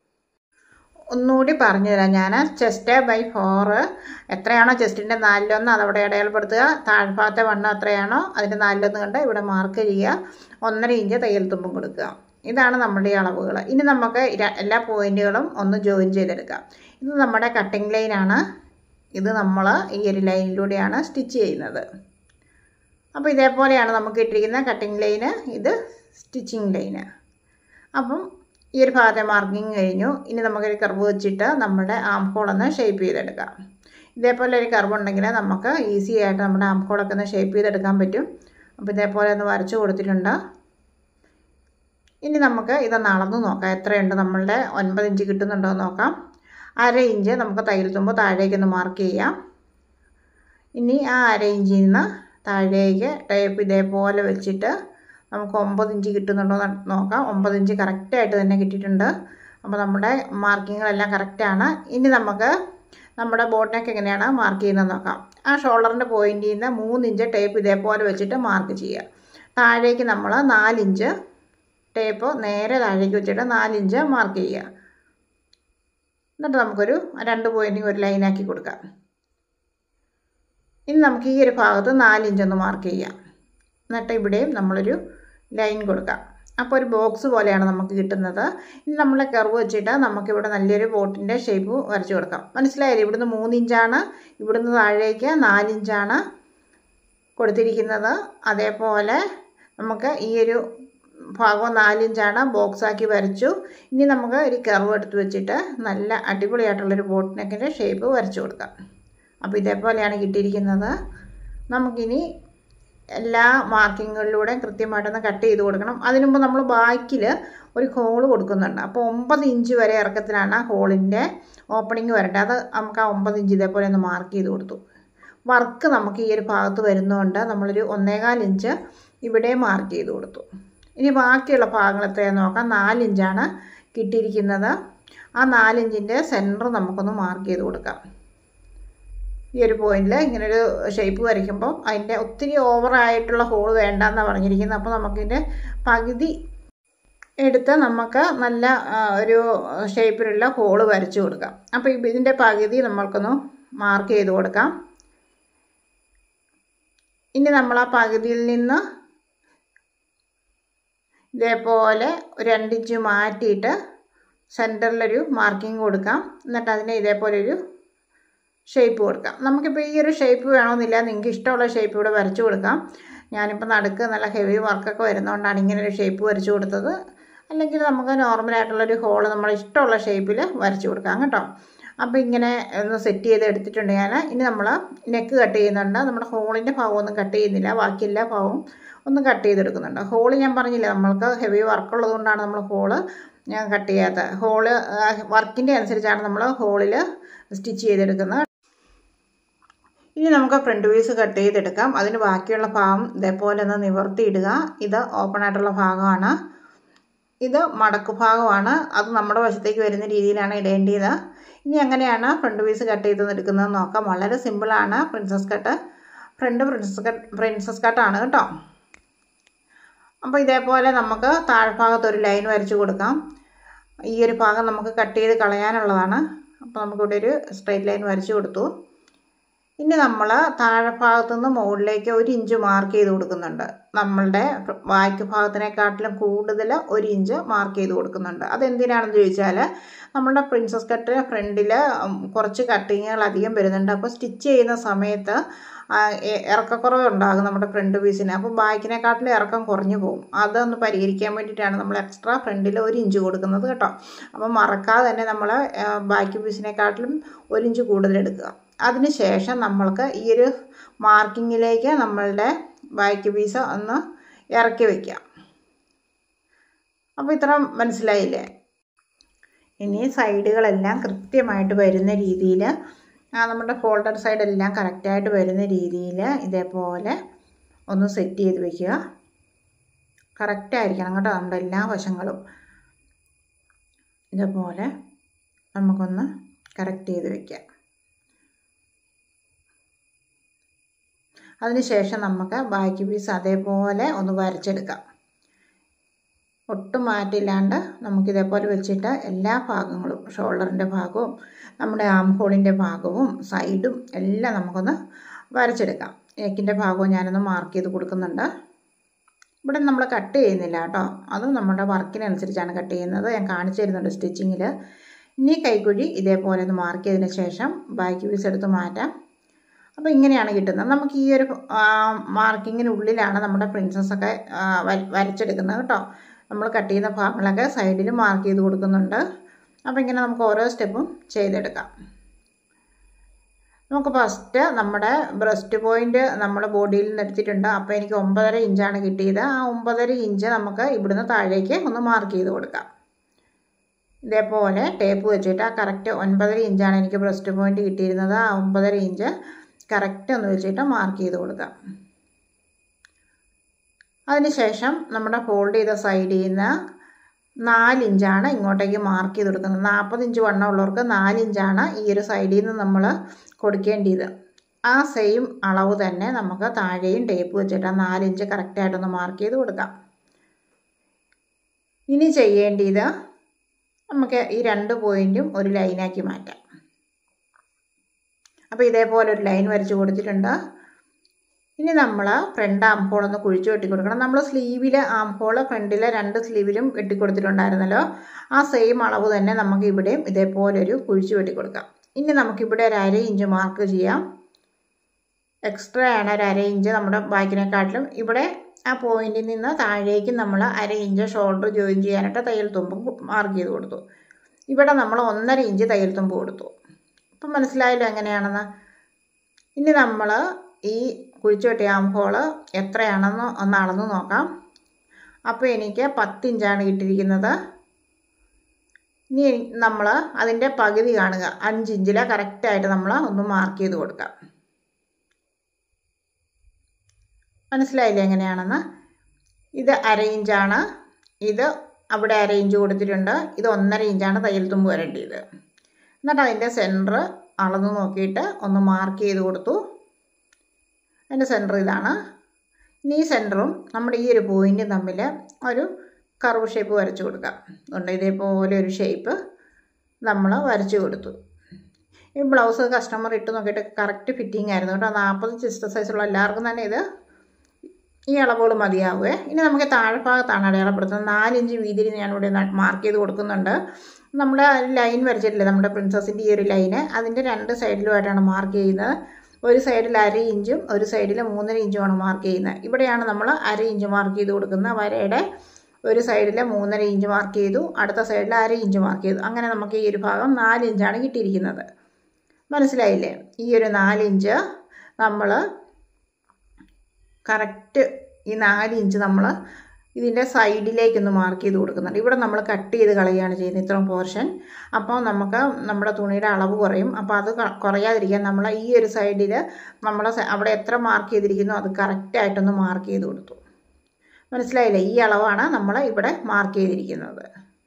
ഒന്നുകൂടി പറഞ്ഞു തരാം ഞാൻ ചെസ്റ്റ് ബൈ ഫോറ് എത്രയാണോ ചെസ്റ്റിൻ്റെ നാലിലൊന്ന് അതവിടെ ഇടയാളപ്പെടുത്തുക താഴ്ഭാഗത്തെ വണ്ണം എത്രയാണോ അതിൻ്റെ നാലിലൊന്ന് കണ്ട് ഇവിടെ മാർക്ക് ചെയ്യുക ഒന്നര ഇഞ്ച് തയ്യൽ തുമ്പും കൊടുക്കുക ഇതാണ് നമ്മുടെ ഈ അളവുകൾ ഇനി നമുക്ക് ര- എല്ലാ പോയിന്റുകളും ഒന്ന് ജോയിൻ ചെയ്തെടുക്കാം ഇത് നമ്മുടെ കട്ടിംഗ് ലൈനാണ് ഇത് നമ്മൾ ഈ ഒരു ലൈനിലൂടെയാണ് സ്റ്റിച്ച് ചെയ്യുന്നത് അപ്പോൾ ഇതേപോലെയാണ് നമുക്ക് ഇട്ടിരിക്കുന്ന കട്ടിംഗ് ലൈന് ഇത് സ്റ്റിച്ചിങ് ലൈന് അപ്പം ഈ ഒരു ഭാഗത്തെ മാർക്കിങ് കഴിഞ്ഞു ഇനി നമുക്കൊരു കർവ് വെച്ചിട്ട് നമ്മുടെ ആം ഹോളൊന്ന് ഷേപ്പ് ചെയ്തെടുക്കാം ഇതേപോലെ ഒരു കർവ് ഉണ്ടെങ്കിൽ നമുക്ക് ഈസി ആയിട്ട് നമ്മുടെ ആം ഹോളൊക്കെ ഒന്ന് ഷേപ്പ് ചെയ്തെടുക്കാൻ പറ്റും അപ്പോൾ ഇതേപോലെ ഒന്ന് വരച്ച് കൊടുത്തിട്ടുണ്ട് ഇനി നമുക്ക് ഇതൊന്ന് അളന്ന് നോക്കാം എത്രയുണ്ട് നമ്മളുടെ ഒൻപത് ഇഞ്ച് കിട്ടുന്നുണ്ടോ എന്ന് നോക്കാം അര ഇഞ്ച് നമുക്ക് തയ്യൽ തുമ്പ് താഴേക്കൊന്ന് മാർക്ക് ചെയ്യാം ഇനി ആ അര ഇഞ്ചിൽ നിന്ന് താഴേക്ക് ടേപ്പ് ഇതേപോലെ വെച്ചിട്ട് നമുക്ക് ഒമ്പത് ഇഞ്ച് കിട്ടുന്നുണ്ടോ എന്ന് നോക്കാം ഒമ്പത് ഇഞ്ച് കറക്റ്റായിട്ട് തന്നെ കിട്ടിയിട്ടുണ്ട് അപ്പോൾ നമ്മുടെ മാർക്കിങ്ങുകളെല്ലാം കറക്റ്റാണ് ഇനി നമുക്ക് നമ്മുടെ ബോട്ടിനൊക്കെ എങ്ങനെയാണ് മാർക്ക് ചെയ്യുന്നത് നോക്കാം ആ ഷോൾഡറിൻ്റെ പോയിന്റിൽ നിന്ന് മൂന്ന് ഇഞ്ച് ടേപ്പ് ഇതേപോലെ വെച്ചിട്ട് മാർക്ക് ചെയ്യുക താഴേക്ക് നമ്മൾ നാലിഞ്ച് ടേപ്പ് നേരെ താഴേക്ക് വെച്ചിട്ട് നാലിഞ്ച് മാർക്ക് ചെയ്യുക എന്നിട്ട് നമുക്കൊരു രണ്ട് പോയിൻറ്റിങ് ഒരു ലൈനാക്കി കൊടുക്കാം ഇനി നമുക്ക് ഈ ഒരു ഭാഗത്ത് നാലിഞ്ച് ഒന്ന് മാർക്ക് ചെയ്യാം എന്നിട്ട് ഇവിടെയും നമ്മളൊരു ലൈൻ കൊടുക്കാം അപ്പോൾ ഒരു ബോക്സ് പോലെയാണ് നമുക്ക് കിട്ടുന്നത് ഇനി നമ്മളെ കർവ് വെച്ചിട്ട് നമുക്കിവിടെ നല്ലൊരു ബോട്ടിൻ്റെ ഷേപ്പ് വരച്ചു കൊടുക്കാം മനസ്സിലായില്ലേ ഇവിടുന്ന് മൂന്ന് ഇഞ്ചാണ് ഇവിടുന്ന് താഴേക്ക് നാലിഞ്ചാണ് കൊടുത്തിരിക്കുന്നത് അതേപോലെ നമുക്ക് ഈ ഒരു ഭാഗം നാലിഞ്ചാണ് ബോക്സാക്കി വരച്ചു ഇനി നമുക്ക് ഒരു കർവ് എടുത്ത് വെച്ചിട്ട് നല്ല അടിപൊളിയായിട്ടുള്ളൊരു ബോട്ട് നെക്കിൻ്റെ ഷേപ്പ് വരച്ചു കൊടുക്കാം അപ്പോൾ ഇതേപോലെയാണ് കിട്ടിയിരിക്കുന്നത് നമുക്കിനി എല്ലാ മാർക്കിങ്ങുകളിലൂടെയും കൃത്യമായിട്ടൊന്ന് കട്ട് ചെയ്ത് കൊടുക്കണം അതിനു മുമ്പ് നമ്മൾ ബാക്കിൽ ഒരു ഹോൾ കൊടുക്കുന്നുണ്ട് അപ്പോൾ ഒമ്പത് ഇഞ്ച് വരെ ഇറക്കത്തിലാണ് ആ ഹോളിൻ്റെ ഓപ്പണിങ് വരട്ടെ അത് നമുക്ക് ആ ഒമ്പത് ഇഞ്ച് ഇതേപോലെ ഒന്ന് മാർക്ക് ചെയ്ത് കൊടുത്തു വർക്ക് നമുക്ക് ഈ ഒരു ഭാഗത്ത് വരുന്നതുകൊണ്ട് നമ്മളൊരു ഒന്നേകാൽ ഇഞ്ച് ഇവിടെ മാർക്ക് ചെയ്ത് കൊടുത്തു ഇനി ബാക്കിയുള്ള ഭാഗങ്ങളത്തെ നോക്കാം നാലിഞ്ചാണ് കിട്ടിയിരിക്കുന്നത് ആ നാലിഞ്ചിൻ്റെ സെൻറ്റർ നമുക്കൊന്ന് മാർക്ക് ചെയ്ത് കൊടുക്കാം ഈ ഒരു പോയിന്റിൽ ഇങ്ങനൊരു ഷേപ്പ് വരയ്ക്കുമ്പോൾ അതിൻ്റെ ഒത്തിരി ഓവറായിട്ടുള്ള ഹോൾ വേണ്ടെന്നാണ് പറഞ്ഞിരിക്കുന്നത് അപ്പോൾ നമുക്കിതിൻ്റെ പകുതി എടുത്ത് നമുക്ക് നല്ല ഒരു ഷേപ്പിലുള്ള ഹോൾ വരച്ചു കൊടുക്കാം അപ്പോൾ ഇതിൻ്റെ പകുതി നമ്മൾക്കൊന്ന് മാർക്ക് ചെയ്ത് കൊടുക്കാം ഇനി നമ്മൾ ആ പകുതിയിൽ നിന്ന് ഇതേപോലെ ഒരു രണ്ടിഞ്ച് മാറ്റിയിട്ട് സെൻറ്ററിലൊരു മാർക്കിംഗ് കൊടുക്കാം എന്നിട്ട് അതിനെ ഇതേപോലെ ഒരു ഷേപ്പ് കൊടുക്കാം നമുക്കിപ്പോൾ ഈ ഒരു ഷേപ്പ് വേണമെന്നില്ല നിങ്ങൾക്ക് ഇഷ്ടമുള്ള ഷേപ്പ് ഇവിടെ വരച്ചു കൊടുക്കാം ഞാനിപ്പോൾ നടുക്ക് നല്ല ഹെവി വർക്കൊക്കെ വരുന്നതുകൊണ്ടാണ് ഇങ്ങനെ ഒരു ഷേപ്പ് വരച്ചു കൊടുത്തത് അല്ലെങ്കിൽ നമുക്ക് നോർമലായിട്ടുള്ളൊരു ഹോള് നമ്മൾ ഇഷ്ടമുള്ള ഷേപ്പിൽ വരച്ചു കൊടുക്കാം കേട്ടോ അപ്പോൾ ഇങ്ങനെ ഒന്ന് സെറ്റ് ചെയ്ത് എടുത്തിട്ടുണ്ട് ഞാൻ ഇനി നമ്മൾ നെക്ക് കട്ട് ചെയ്യുന്നുണ്ട് നമ്മുടെ ഹോളിൻ്റെ ഭാഗമൊന്നും കട്ട് ചെയ്യുന്നില്ല ബാക്കി എല്ലാ ഭാഗവും ഒന്ന് കട്ട് ചെയ്തെടുക്കുന്നുണ്ട് ഹോള് ഞാൻ പറഞ്ഞില്ല നമ്മൾക്ക് ഹെവി വർക്കുള്ളത് കൊണ്ടാണ് നമ്മൾ ഹോള് ഞാൻ കട്ട് ചെയ്യാത്തത് ഹോള് വർക്കിൻ്റെ അനുസരിച്ചാണ് നമ്മൾ ഹോളിൽ സ്റ്റിച്ച് ചെയ്തെടുക്കുന്നത് ഇനി നമുക്ക് ഫ്രണ്ട് പീസ് കട്ട് ചെയ്തെടുക്കാം അതിന് ബാക്കിയുള്ള ഭാഗം ഇതേപോലെ ഒന്ന് നിവർത്തിയിടുക ഇത് ഓപ്പൺ ആയിട്ടുള്ള ഭാഗമാണ് ഇത് മടക്ക് ഭാഗമാണ് അത് നമ്മുടെ വശത്തേക്ക് വരുന്ന രീതിയിലാണ് ഇടേണ്ടത് ഇനി എങ്ങനെയാണ് ഫ്രണ്ട് പീസ് കട്ട് ചെയ്ത് എടുക്കുന്നത് നോക്കാം വളരെ സിമ്പിളാണ് princess cut front princess cut princess കട്ടാണ് കേട്ടോ അപ്പോൾ ഇതേപോലെ നമുക്ക് താഴ്ഭാഗത്ത് ഒരു ലൈൻ വരച്ച് കൊടുക്കാം ഈ ഒരു ഭാഗം നമുക്ക് കട്ട് ചെയ്ത് കളയാനുള്ളതാണ് അപ്പോൾ നമുക്കിവിടെ ഒരു സ്ട്രെയിറ്റ് ലൈൻ വരച്ച് കൊടുത്തു ഇനി നമ്മൾ താഴെ ഭാഗത്തു നിന്ന് മുകളിലേക്ക് ഒരു ഇഞ്ച് മാർക്ക് ചെയ്ത് കൊടുക്കുന്നുണ്ട് നമ്മളുടെ ബാക്ക് ഭാഗത്തിനെക്കാട്ടിലും കൂടുതൽ ഒരു ഇഞ്ച് മാർക്ക് ചെയ്ത് കൊടുക്കുന്നുണ്ട് അതെന്തിനാണെന്ന് ചോദിച്ചാൽ നമ്മളുടെ പ്രിൻസസ് കട്ടിന് ഫ്രണ്ടിൽ കുറച്ച് കട്ടിങ്ങുകൾ അധികം വരുന്നുണ്ട് അപ്പോൾ സ്റ്റിച്ച് ചെയ്യുന്ന സമയത്ത് ഇറക്കക്കുറവ് ഉണ്ടാകും നമ്മുടെ ഫ്രണ്ട് പീസിന് അപ്പോൾ ബാക്കിനെക്കാട്ടിലും ഇറക്കം കുറഞ്ഞു പോകും അതൊന്ന് പരിഹരിക്കാൻ വേണ്ടിയിട്ടാണ് നമ്മൾ എക്സ്ട്രാ ഫ്രണ്ടിൽ ഒരു ഇഞ്ച് കൊടുക്കുന്നത് കേട്ടോ അപ്പോൾ മറക്കാതെ തന്നെ നമ്മൾ ബാക്ക് പീസിനെക്കാട്ടിലും ഒരു ഇഞ്ച് കൂടുതൽ എടുക്കുക അതിനുശേഷം നമ്മൾക്ക് ഈ ഒരു മാർക്കിങ്ങിലേക്ക് നമ്മളുടെ ബാക്ക് പീസ് ഒന്ന് ഇറക്കി വയ്ക്കാം അപ്പോൾ ഇത്ര മനസ്സിലായില്ലേ ഇനി സൈഡുകളെല്ലാം കൃത്യമായിട്ട് വരുന്ന രീതിയിൽ നമ്മുടെ ഫോൾഡർ സൈഡെല്ലാം കറക്റ്റായിട്ട് വരുന്ന രീതിയിൽ ഇതേപോലെ ഒന്ന് സെറ്റ് ചെയ്ത് വയ്ക്കുക കറക്റ്റായിരിക്കണം കേട്ടോ നമ്മുടെ എല്ലാ വശങ്ങളും ഇതേപോലെ നമുക്കൊന്ന് കറക്റ്റ് ചെയ്ത് വയ്ക്കാം അതിനുശേഷം നമുക്ക് ബാക്കി പീസ് അതേപോലെ ഒന്ന് വരച്ചെടുക്കാം ഒട്ടും മാറ്റില്ലാണ്ട് നമുക്കിതേപോലെ വെച്ചിട്ട് എല്ലാ ഭാഗങ്ങളും ഷോൾഡറിൻ്റെ ഭാഗവും നമ്മുടെ ആം ഹോളിൻ്റെ ഭാഗവും സൈഡും എല്ലാം നമുക്കൊന്ന് വരച്ചെടുക്കാം നെക്കിൻ്റെ ഭാഗവും ഞാനൊന്ന് മാർക്ക് ചെയ്ത് കൊടുക്കുന്നുണ്ട് ഇവിടെ നമ്മൾ കട്ട് ചെയ്യുന്നില്ല കേട്ടോ അത് നമ്മുടെ വർക്കിനനുസരിച്ചാണ് കട്ട് ചെയ്യുന്നത് ഞാൻ കാണിച്ചു തരുന്നുണ്ട് സ്റ്റിച്ചിങ്ങിൽ ഇനി കൈക്കുഴി ഇതേപോലെ ഒന്ന് മാർക്ക് ചെയ്തതിന് ശേഷം ബാക്കി പീസ് എടുത്ത് മാറ്റാം അപ്പോൾ ഇങ്ങനെയാണ് കിട്ടുന്നത് നമുക്ക് ഈ ഒരു മാർക്കിങ്ങിനുള്ളിലാണ് നമ്മുടെ പ്രിൻസസ്സൊക്കെ വരച്ചെടുക്കുന്നത് കേട്ടോ നമ്മൾ കട്ട് ചെയ്യുന്ന ഭാഗങ്ങളൊക്കെ സൈഡിൽ മാർക്ക് ചെയ്ത് കൊടുക്കുന്നുണ്ട് അപ്പോൾ ഇങ്ങനെ നമുക്ക് ഓരോ സ്റ്റെപ്പും ചെയ്തെടുക്കാം നമുക്ക് ഫസ്റ്റ് നമ്മുടെ ബ്രസ്റ്റ് പോയിന്റ് നമ്മുടെ ബോഡിയിൽ നിന്ന് എടുത്തിട്ടുണ്ട് അപ്പോൾ എനിക്ക് ഒമ്പതര ഇഞ്ചാണ് കിട്ടിയത് ആ ഒമ്പതര ഇഞ്ച് നമുക്ക് ഇവിടുന്ന് താഴേക്ക് ഒന്ന് മാർക്ക് ചെയ്ത് കൊടുക്കാം ഇതേപോലെ ടേപ്പ് വെച്ചിട്ട് ആ കറക്റ്റ് ഒൻപതര ഇഞ്ചാണ് എനിക്ക് ബ്രസ്റ്റ് പോയിന്റ് കിട്ടിയിരുന്നത് ആ ഒമ്പതര ഇഞ്ച് കറക്റ്റ് ഒന്ന് വെച്ചിട്ട് മാർക്ക് ചെയ്ത് കൊടുക്കാം അതിനുശേഷം നമ്മുടെ ഫോൾഡ് ചെയ്ത സൈഡിൽ നിന്ന് നാലിഞ്ചാണ് ഇങ്ങോട്ടേക്ക് മാർക്ക് ചെയ്ത് കൊടുക്കുന്നത് നാൽപ്പത് ഇഞ്ച് വണ്ണമുള്ളവർക്ക് നാലിഞ്ചാണ് ഈ ഒരു സൈഡിൽ നിന്ന് നമ്മൾ കൊടുക്കേണ്ടത് ആ സെയിം അളവ് തന്നെ നമുക്ക് താഴെയും ടേപ്പ് വെച്ചിട്ട് ആ നാലിഞ്ച് കറക്റ്റായിട്ടൊന്ന് മാർക്ക് ചെയ്ത് കൊടുക്കാം ഇനി ചെയ്യേണ്ടത് നമുക്ക് ഈ രണ്ട് പോയിൻറ്റും ഒരു ലൈനാക്കി മാറ്റാം അപ്പോൾ ഇതേപോലെ ഒരു ലൈൻ വരച്ച് കൊടുത്തിട്ടുണ്ട് ഇനി നമ്മൾ ഫ്രണ്ട് ആം ഹോൾ ഒന്ന് കുഴിച്ച് വെട്ടി കൊടുക്കണം നമ്മൾ സ്ലീവിൽ ആം ഹോൾ ഫ്രണ്ടിലെ രണ്ട് സ്ലീവിലും വെട്ടിക്കൊടുത്തിട്ടുണ്ടായിരുന്നല്ലോ ആ സെയിം അളവ് തന്നെ നമുക്ക് ഇവിടെയും ഇതേപോലെ ഒരു കുഴിച്ച് വെട്ടി കൊടുക്കാം ഇനി നമുക്കിവിടെ ഒരു അര ഇഞ്ച് മാർക്ക് ചെയ്യാം എക്സ്ട്രാ ആണ് ഒരു അര ഇഞ്ച് നമ്മുടെ ബാക്കിനെക്കാട്ടിലും ഇവിടെ ആ പോയിന്റിൽ നിന്ന് താഴേക്ക് നമ്മൾ അര ഇഞ്ച് ഷോൾഡർ ജോയിൻ ചെയ്യാനായിട്ട് തയ്യൽ തുമ്പും മാർക്ക് ചെയ്ത് കൊടുത്തു ഇവിടെ നമ്മൾ ഒന്നര ഇഞ്ച് തയ്യൽ തുമ്പ് കൊടുത്തു ഇപ്പം മനസ്സിലായല്ലോ എങ്ങനെയാണെന്ന് ഇനി നമ്മൾ ഈ കുഴിച്ചുവെട്ടിയ ആം ഹോള് എത്രയാണെന്ന് ഒന്ന് അളന്ന് നോക്കാം അപ്പോൾ എനിക്ക് പത്തിഞ്ചാണ് കിട്ടിയിരിക്കുന്നത് ഇനി നമ്മൾ അതിൻ്റെ പകുതി കാണുക അഞ്ചിഞ്ചിലെ കറക്റ്റായിട്ട് നമ്മൾ ഒന്ന് മാർക്ക് ചെയ്ത് കൊടുക്കാം മനസ്സിലായില്ലേ എങ്ങനെയാണെന്ന് ഇത് അര ഇഞ്ചാണ് ഇത് അവിടെ അര ഇഞ്ച് കൊടുത്തിട്ടുണ്ട് ഇത് ഒന്നര ഇഞ്ചാണ് തയ്യൽ തുമ്പ് വരേണ്ടത് എന്നിട്ട് അതിൻ്റെ സെൻറ്റർ അളന്ന് നോക്കിയിട്ട് ഒന്ന് മാർക്ക് ചെയ്ത് കൊടുത്തു അതിൻ്റെ സെൻറ്റർ ഇതാണ് ഇനി ഈ സെൻറ്ററും നമ്മുടെ ഈ ഒരു പോയിൻറ്റും തമ്മിൽ ഒരു കർവ് ഷേപ്പ് വരച്ച് കൊടുക്കാം ഉണ്ട് ഇതേപോലെ ഒരു ഷേപ്പ് നമ്മൾ വരച്ച് കൊടുത്തു ഈ ബ്ലൗസ് കസ്റ്റമർ ഇട്ട് നോക്കിയിട്ട് കറക്റ്റ് ഫിറ്റിംഗ് ആയിരുന്നു കേട്ടോ നാൽപ്പത് ചെസ്റ്റ് സൈസുള്ള എല്ലാവർക്കും തന്നെ ഇത് ഈ അളവുകൾ മതിയാവുമേ ഇനി നമുക്ക് താഴ്ഭാഗത്താണ് അടയാളപ്പെടുത്തുന്നത് നാലിഞ്ച് വീതിയിൽ ഞാനിവിടെ മാർക്ക് ചെയ്ത് കൊടുക്കുന്നുണ്ട് നമ്മുടെ ലൈൻ വരച്ചിട്ടില്ലേ നമ്മുടെ പ്രിൻസസിൻ്റെ ഈ ഒരു ലൈന് അതിൻ്റെ രണ്ട് സൈഡിലുമായിട്ടാണ് മാർക്ക് ചെയ്യുന്നത് ഒരു സൈഡിൽ അര ഇഞ്ചും ഒരു സൈഡിൽ മൂന്നര ഇഞ്ചുമാണ് മാർക്ക് ചെയ്യുന്നത് ഇവിടെയാണ് നമ്മൾ അര ഇഞ്ച് മാർക്ക് ചെയ്ത് കൊടുക്കുന്ന വരയുടെ ഒരു സൈഡിൽ മൂന്നര ഇഞ്ച് മാർക്ക് ചെയ്തു അടുത്ത സൈഡിൽ അര ഇഞ്ച് മാർക്ക് ചെയ്തു അങ്ങനെ നമുക്ക് ഈ ഒരു ഭാഗം നാല് ഇഞ്ചാണ് കിട്ടിയിരിക്കുന്നത് മനസ്സിലായില്ലേ ഈ ഒരു നാല് ഇഞ്ച് നമ്മൾ കറക്റ്റ് ഈ നാല് ഇഞ്ച് നമ്മൾ ഇതിൻ്റെ സൈഡിലേക്കൊന്ന് മാർക്ക് ചെയ്ത് കൊടുക്കുന്നുണ്ട് ഇവിടെ നമ്മൾ കട്ട് ചെയ്ത് കളയുകയാണ് ചെയ്യുന്നത് ഇത്രയും പോർഷൻ അപ്പോൾ നമുക്ക് നമ്മുടെ തുണിയുടെ അളവ് കുറയും അപ്പോൾ അത് കുറയാതിരിക്കാൻ നമ്മൾ ഈ ഒരു സൈഡിൽ നമ്മൾ അവിടെ എത്ര മാർക്ക് ചെയ്തിരിക്കുന്നോ അത് കറക്റ്റായിട്ടൊന്ന് മാർക്ക് ചെയ്ത് കൊടുത്തു മനസ്സിലായില്ലേ ഈ അളവാണ് നമ്മൾ ഇവിടെ മാർക്ക് ചെയ്തിരിക്കുന്നത്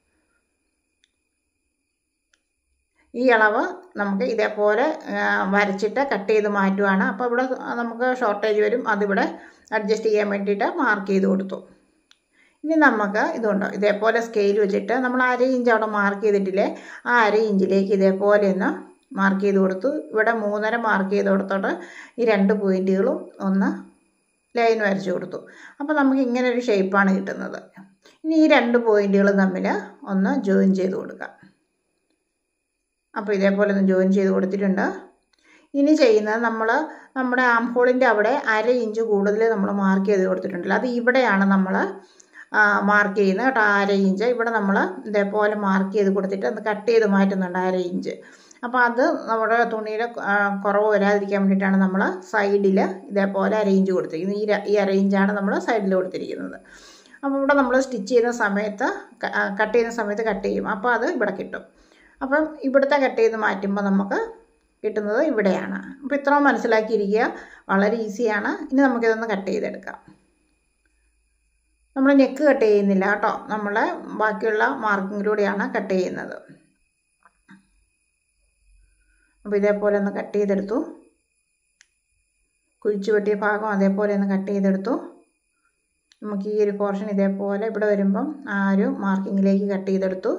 ഈ അളവ് നമുക്ക് ഇതേപോലെ വരച്ചിട്ട് കട്ട് ചെയ്ത് മാറ്റുവാണ് അപ്പോൾ ഇവിടെ നമുക്ക് ഷോർട്ടേജ് വരും അതിവിടെ അഡ്ജസ്റ്റ് ചെയ്യാൻ വേണ്ടിയിട്ട് മാർക്ക് ചെയ്ത് കൊടുത്തു ഇനി നമുക്ക് ഇതുണ്ടോ ഇതേപോലെ സ്കെയിൽ വെച്ചിട്ട് നമ്മൾ അര ഇഞ്ച് അവിടെ മാർക്ക് ചെയ്തിട്ടില്ലേ ആ അര ഇഞ്ചിലേക്ക് ഇതേപോലെ ഒന്ന് മാർക്ക് ചെയ്ത് കൊടുത്തു ഇവിടെ മൂന്നര മാർക്ക് ചെയ്ത് കൊടുത്തോട്ട് ഈ രണ്ട് പോയിൻറ്റുകളും ഒന്ന് ലൈൻ വരച്ച് കൊടുത്തു അപ്പോൾ നമുക്ക് ഇങ്ങനെ ഒരു ഷേപ്പാണ് കിട്ടുന്നത് ഇനി ഈ രണ്ട് പോയിൻറ്റുകളും തമ്മിൽ ഒന്ന് ജോയിൻ ചെയ്ത് കൊടുക്കാം അപ്പോൾ ഇതേപോലെ ഒന്ന് ജോയിൻ ചെയ്ത് കൊടുത്തിട്ടുണ്ട് ഇനി ചെയ്യുന്നത് നമ്മൾ നമ്മുടെ ആം ഹോളിൻ്റെ അവിടെ അര ഇഞ്ച് കൂടുതൽ നമ്മൾ മാർക്ക് ചെയ്ത് കൊടുത്തിട്ടുണ്ടല്ലോ അത് ഇവിടെയാണ് നമ്മൾ മാർക്ക് ചെയ്യുന്നത് കേട്ടോ അര ഇഞ്ച് ഇവിടെ നമ്മൾ ഇതേപോലെ മാർക്ക് ചെയ്ത് കൊടുത്തിട്ട് അത് കട്ട് ചെയ്ത് മാറ്റുന്നുണ്ട് അര ഇഞ്ച് അപ്പോൾ അത് നമ്മുടെ തുണിയുടെ കുറവ് വരാതിരിക്കാൻ വേണ്ടിയിട്ടാണ് നമ്മൾ സൈഡിൽ ഇതേപോലെ അര ഇഞ്ച് കൊടുത്തിരിക്കുന്നത് ഈ ഈ അര ഇഞ്ചാണ് നമ്മൾ സൈഡിൽ കൊടുത്തിരിക്കുന്നത് അപ്പോൾ ഇവിടെ നമ്മൾ സ്റ്റിച്ച് ചെയ്യുന്ന സമയത്ത് കട്ട് ചെയ്യുന്ന സമയത്ത് കട്ട് ചെയ്യും അപ്പോൾ അത് ഇവിടെ കിട്ടും അപ്പം ഇവിടുത്തെ കട്ട് ചെയ്ത് മാറ്റുമ്പോൾ നമുക്ക് കിട്ടുന്നത് ഇവിടെയാണ് അപ്പോൾ ഇത്രയും മനസ്സിലാക്കിയിരിക്കുക വളരെ ഈസിയാണ് ഇനി നമുക്കിതൊന്ന് കട്ട് ചെയ്തെടുക്കാം നമ്മൾ നെക്ക് കട്ട് ചെയ്യുന്നില്ല കേട്ടോ നമ്മൾ ബാക്കിയുള്ള മാർക്കിങ്ങിലൂടെയാണ് കട്ട് ചെയ്യുന്നത് അപ്പോൾ ഇതേപോലെ ഒന്ന് കട്ട് ചെയ്തെടുത്തു കുഴിച്ചു വെട്ടിയ ഭാഗം അതേപോലെ ഒന്ന് കട്ട് ചെയ്തെടുത്തു നമുക്ക് ഈ ഒരു പോർഷൻ ഇതേപോലെ ഇവിടെ വരുമ്പം ആ ഒരു മാർക്കിങ്ങിലേക്ക് കട്ട് ചെയ്തെടുത്തു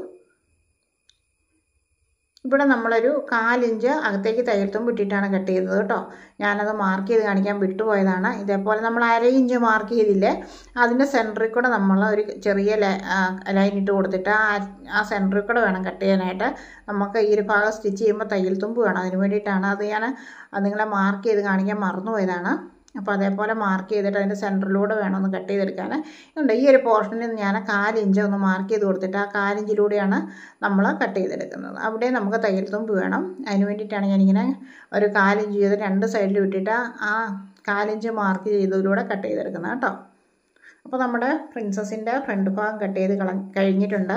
ഇവിടെ നമ്മളൊരു കാലിഞ്ച് അകത്തേക്ക് തയ്യൽത്തും വിട്ടിട്ടാണ് കട്ട് ചെയ്തത് കേട്ടോ ഞാനത് മാർക്ക് ചെയ്ത് കാണിക്കാൻ വിട്ടുപോയതാണ് ഇതേപോലെ നമ്മൾ അര ഇഞ്ച് മാർക്ക് ചെയ്തില്ലേ അതിൻ്റെ സെൻറ്ററിൽ കൂടെ നമ്മൾ ഒരു ചെറിയ ലൈൻ ഇട്ട് കൊടുത്തിട്ട് ആ ആ സെൻറ്ററിൽ കൂടെ വേണം കട്ട് ചെയ്യാനായിട്ട് നമുക്ക് ഈ ഒരു ഭാഗം സ്റ്റിച്ച് ചെയ്യുമ്പോൾ തയ്യൽ തുമ്പ് വേണം അതിന് വേണ്ടിയിട്ടാണ് അത് ഞാൻ നിങ്ങളെ മാർക്ക് ചെയ്ത് കാണിക്കാൻ മറന്നുപോയതാണ് അപ്പോൾ അതേപോലെ മാർക്ക് ചെയ്തിട്ട് അതിൻ്റെ സെൻറ്ററിലൂടെ വേണം ഒന്ന് കട്ട് ചെയ്തെടുക്കാൻ ഉണ്ട് ഈ ഒരു പോർഷനിൽ ഞാൻ കാലിഞ്ച് ഒന്ന് മാർക്ക് ചെയ്ത് കൊടുത്തിട്ട് ആ കാലിഞ്ചിലൂടെയാണ് നമ്മൾ കട്ട് ചെയ്തെടുക്കുന്നത് അവിടെ നമുക്ക് തയ്യൽ തുമ്പ് വേണം അതിന് വേണ്ടിയിട്ടാണ് ഞാനിങ്ങനെ ഒരു കാലിഞ്ച് ചെയ്ത് രണ്ട് സൈഡിൽ വിട്ടിട്ട് ആ കാലിഞ്ച് മാർക്ക് ചെയ്തതിലൂടെ കട്ട് ചെയ്തെടുക്കുന്നത് കേട്ടോ അപ്പോൾ നമ്മുടെ പ്രിൻസസിൻ്റെ ഫ്രണ്ട് ഭാഗം കട്ട് ചെയ്ത് കള കഴിഞ്ഞിട്ടുണ്ട്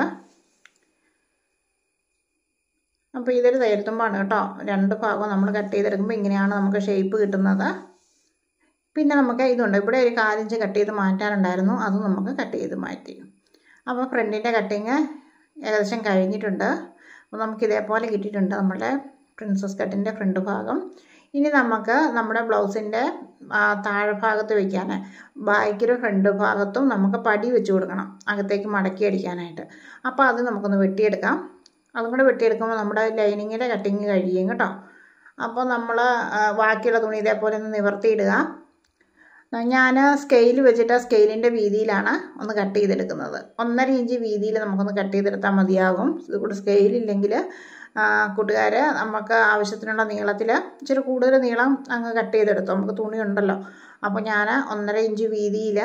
അപ്പോൾ ഇതൊരു തയ്യൽത്തുമ്പാണ് കേട്ടോ രണ്ട് ഭാഗവും നമ്മൾ കട്ട് ചെയ്തെടുക്കുമ്പോൾ ഇങ്ങനെയാണ് നമുക്ക് ഷേപ്പ് കിട്ടുന്നത് പിന്നെ നമുക്ക് ഇതുണ്ട് ഇവിടെ ഒരു കാലിഞ്ച് കട്ട് ചെയ്ത് മാറ്റാനുണ്ടായിരുന്നു അതും നമുക്ക് കട്ട് ചെയ്ത് മാറ്റി അപ്പോൾ ഫ്രണ്ടിൻ്റെ കട്ടിങ് ഏകദേശം കഴിഞ്ഞിട്ടുണ്ട് അപ്പോൾ നമുക്ക് ഇതേപോലെ കിട്ടിയിട്ടുണ്ട് നമ്മുടെ പ്രിൻസസ് കട്ടിൻ്റെ ഫ്രണ്ട് ഭാഗം ഇനി നമുക്ക് നമ്മുടെ ബ്ലൗസിൻ്റെ താഴെ ഭാഗത്ത് വയ്ക്കാൻ ബാക്കിലും ഫ്രണ്ട് ഭാഗത്തും നമുക്ക് പടി വെച്ച് കൊടുക്കണം അകത്തേക്ക് മടക്കി അടിക്കാനായിട്ട് അപ്പോൾ അത് നമുക്കൊന്ന് വെട്ടിയെടുക്കാം അതും കൂടെ വെട്ടിയെടുക്കുമ്പോൾ നമ്മുടെ ലൈനിങ്ങിൻ്റെ കട്ടിങ് കഴിയും കേട്ടോ അപ്പോൾ നമ്മൾ ബാക്കിയുള്ള തുണി ഇതേപോലെ ഒന്ന് നിവർത്തിയിടുക ഞാൻ സ്കെയിൽ വെച്ചിട്ട് സ്കെയിലിൻ്റെ വീതിയിലാണ് ഒന്ന് കട്ട് ചെയ്തെടുക്കുന്നത് ഒന്നര ഇഞ്ച് വീതിയിൽ നമുക്കൊന്ന് കട്ട് ചെയ്തെടുത്താൽ മതിയാകും ഇത് കൂടെ സ്കെയിലില്ലെങ്കിൽ കൂട്ടുകാർ നമുക്ക് ആവശ്യത്തിനുള്ള നീളത്തിൽ ഇച്ചിരി കൂടുതൽ നീളം അങ്ങ് കട്ട് ചെയ്തെടുത്തു നമുക്ക് തുണി ഉണ്ടല്ലോ അപ്പോൾ ഞാൻ ഒന്നര ഇഞ്ച് വീതിയിൽ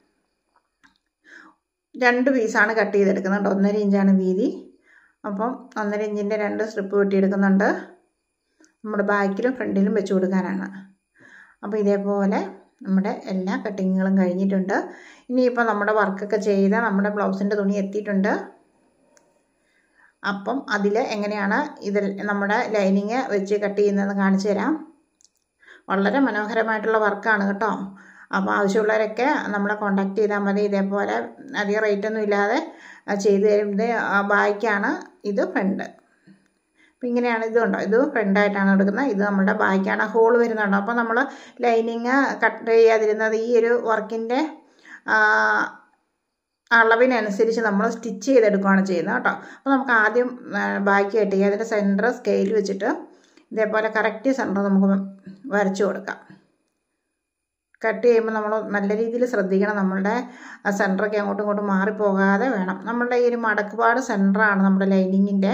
രണ്ട് പീസാണ് കട്ട് ചെയ്തെടുക്കുന്നുണ്ട് ഒന്നര ഇഞ്ചാണ് വീതി അപ്പം ഒന്നര ഇഞ്ചിൻ്റെ രണ്ട് സ്ട്രിപ്പ് വെട്ടിയെടുക്കുന്നുണ്ട് നമ്മുടെ ബാക്കിലും ഫ്രണ്ടിലും വെച്ച് കൊടുക്കാനാണ് അപ്പോൾ ഇതേപോലെ നമ്മുടെ എല്ലാ കട്ടിങ്ങുകളും കഴിഞ്ഞിട്ടുണ്ട് ഇനിയിപ്പോൾ നമ്മുടെ വർക്കൊക്കെ ചെയ്ത നമ്മുടെ ബ്ലൗസിൻ്റെ തുണി എത്തിയിട്ടുണ്ട് അപ്പം അതിൽ എങ്ങനെയാണ് ഇതിൽ നമ്മുടെ ലൈനിങ് വെച്ച് കട്ട് ചെയ്യുന്നതെന്ന് കാണിച്ചു തരാം വളരെ മനോഹരമായിട്ടുള്ള വർക്കാണ് കേട്ടോ അപ്പോൾ ആവശ്യമുള്ളവരൊക്കെ നമ്മളെ കോണ്ടാക്ട് ചെയ്താൽ മതി ഇതേപോലെ അധികം റേറ്റൊന്നും ഇല്ലാതെ ചെയ്തു തരുന്നത് ബായ്ക്കാണ് ഇത് ഫ്രണ്ട് അപ്പം ഇങ്ങനെയാണ് ഇത് ഉണ്ടോ ഇത് ഫ്രണ്ടായിട്ടാണ് എടുക്കുന്നത് ഇത് നമ്മുടെ ബായ്ക്കാണ് ഹോൾ വരുന്നുണ്ടോ അപ്പോൾ നമ്മൾ ലൈനിങ് കട്ട് ചെയ്യാതിരുന്നത് ഈ ഒരു വർക്കിൻ്റെ അളവിനനുസരിച്ച് നമ്മൾ സ്റ്റിച്ച് ചെയ്തെടുക്കുകയാണ് ചെയ്യുന്നത് കേട്ടോ അപ്പോൾ നമുക്ക് ആദ്യം ബാക്കി കട്ട് ചെയ്യുക അതിൻ്റെ സെൻറ്റർ സ്കെയിൽ വെച്ചിട്ട് ഇതേപോലെ കറക്റ്റ് സെൻറ്റർ നമുക്ക് വരച്ചു കൊടുക്കാം കട്ട് ചെയ്യുമ്പോൾ നമ്മൾ നല്ല രീതിയിൽ ശ്രദ്ധിക്കണം നമ്മളുടെ സെൻറ്ററൊക്കെ അങ്ങോട്ടും ഇങ്ങോട്ടും മാറിപ്പോകാതെ വേണം നമ്മളുടെ ഈ ഒരു മടക്കുപാട് സെൻറ്ററാണ് നമ്മുടെ ലൈനിങ്ങിൻ്റെ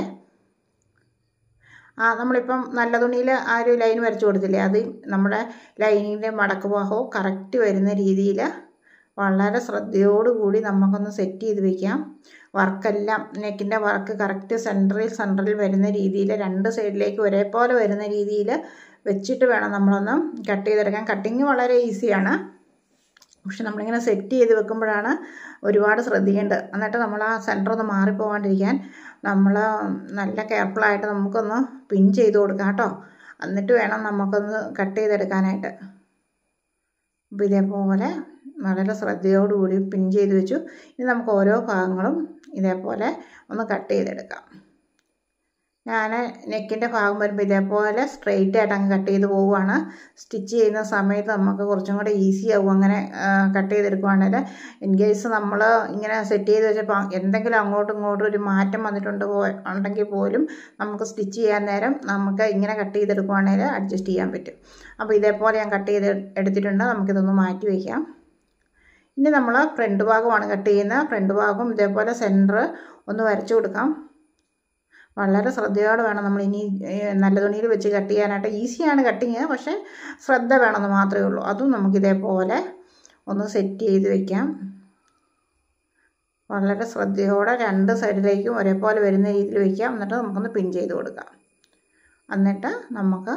ആ നമ്മളിപ്പം നല്ല തുണിയിൽ ആ ഒരു ലൈൻ വരച്ചു കൊടുത്തില്ലേ അത് നമ്മുടെ ലൈനിങ്ങിൻ്റെ മടക്ക് ഭാഗവും കറക്റ്റ് വരുന്ന രീതിയിൽ വളരെ ശ്രദ്ധയോടുകൂടി നമുക്കൊന്ന് സെറ്റ് ചെയ്ത് വയ്ക്കാം വർക്കെല്ലാം നെക്കിൻ്റെ വർക്ക് കറക്റ്റ് സെൻറ്ററിൽ സെൻറ്ററിൽ വരുന്ന രീതിയിൽ രണ്ട് സൈഡിലേക്ക് ഒരേപോലെ വരുന്ന രീതിയിൽ വെച്ചിട്ട് വേണം നമ്മളൊന്ന് കട്ട് ചെയ്തെടുക്കാൻ കട്ടിങ് വളരെ ഈസിയാണ് പക്ഷെ നമ്മളിങ്ങനെ സെറ്റ് ചെയ്ത് വെക്കുമ്പോഴാണ് ഒരുപാട് ശ്രദ്ധിക്കേണ്ടത് എന്നിട്ട് നമ്മൾ ആ സെൻറ്റർ ഒന്ന് മാറിപ്പോകാണ്ടിരിക്കാൻ നമ്മൾ നല്ല കെയർഫുള്ളായിട്ട് നമുക്കൊന്ന് പിൻ ചെയ്ത് കൊടുക്കാം കേട്ടോ എന്നിട്ട് വേണം നമുക്കൊന്ന് കട്ട് ചെയ്തെടുക്കാനായിട്ട് അപ്പോൾ ഇതേപോലെ വളരെ ശ്രദ്ധയോടുകൂടി പിൻ ചെയ്ത് വെച്ചു ഇനി നമുക്ക് ഓരോ ഭാഗങ്ങളും ഇതേപോലെ ഒന്ന് കട്ട് ചെയ്തെടുക്കാം ഞാൻ നെക്കിൻ്റെ ഭാഗം വരുമ്പോൾ ഇതേപോലെ സ്ട്രെയിറ്റ് ആയിട്ട് അങ്ങ് കട്ട് ചെയ്ത് പോവുകയാണ് സ്റ്റിച്ച് ചെയ്യുന്ന സമയത്ത് നമുക്ക് കുറച്ചും കൂടെ ഈസി ആവും അങ്ങനെ കട്ട് ചെയ്തെടുക്കുവാണെങ്കിൽ ഇൻ കേസ് നമ്മൾ ഇങ്ങനെ സെറ്റ് ചെയ്ത് വെച്ചപ്പോൾ എന്തെങ്കിലും അങ്ങോട്ടും ഇങ്ങോട്ടും ഒരു മാറ്റം വന്നിട്ടുണ്ട് പോ ഉണ്ടെങ്കിൽ പോലും നമുക്ക് സ്റ്റിച്ച് ചെയ്യാൻ നേരം നമുക്ക് ഇങ്ങനെ കട്ട് ചെയ്തെടുക്കുവാണെങ്കിൽ അഡ്ജസ്റ്റ് ചെയ്യാൻ പറ്റും അപ്പോൾ ഇതേപോലെ ഞാൻ കട്ട് ചെയ്ത് എടുത്തിട്ടുണ്ട് നമുക്കിതൊന്ന് മാറ്റി വയ്ക്കാം ഇനി നമ്മൾ ഫ്രണ്ട് ഭാഗമാണ് കട്ട് ചെയ്യുന്നത് ഫ്രണ്ട് ഭാഗം ഇതേപോലെ സെൻറ്റർ ഒന്ന് വരച്ചു കൊടുക്കാം വളരെ ശ്രദ്ധയോടെ വേണം നമ്മൾ ഇനി നല്ല തുണിയിൽ വെച്ച് കട്ട് ചെയ്യാനായിട്ട് ഈസിയാണ് കട്ടിങ് പക്ഷേ ശ്രദ്ധ വേണമെന്ന് മാത്രമേ ഉള്ളൂ അതും നമുക്ക് ഇതേപോലെ ഒന്ന് സെറ്റ് ചെയ്ത് വെക്കാം വളരെ ശ്രദ്ധയോടെ രണ്ട് സൈഡിലേക്കും ഒരേപോലെ വരുന്ന രീതിയിൽ വയ്ക്കാം എന്നിട്ട് നമുക്കൊന്ന് പിൻ ചെയ്ത് കൊടുക്കാം എന്നിട്ട് നമുക്ക്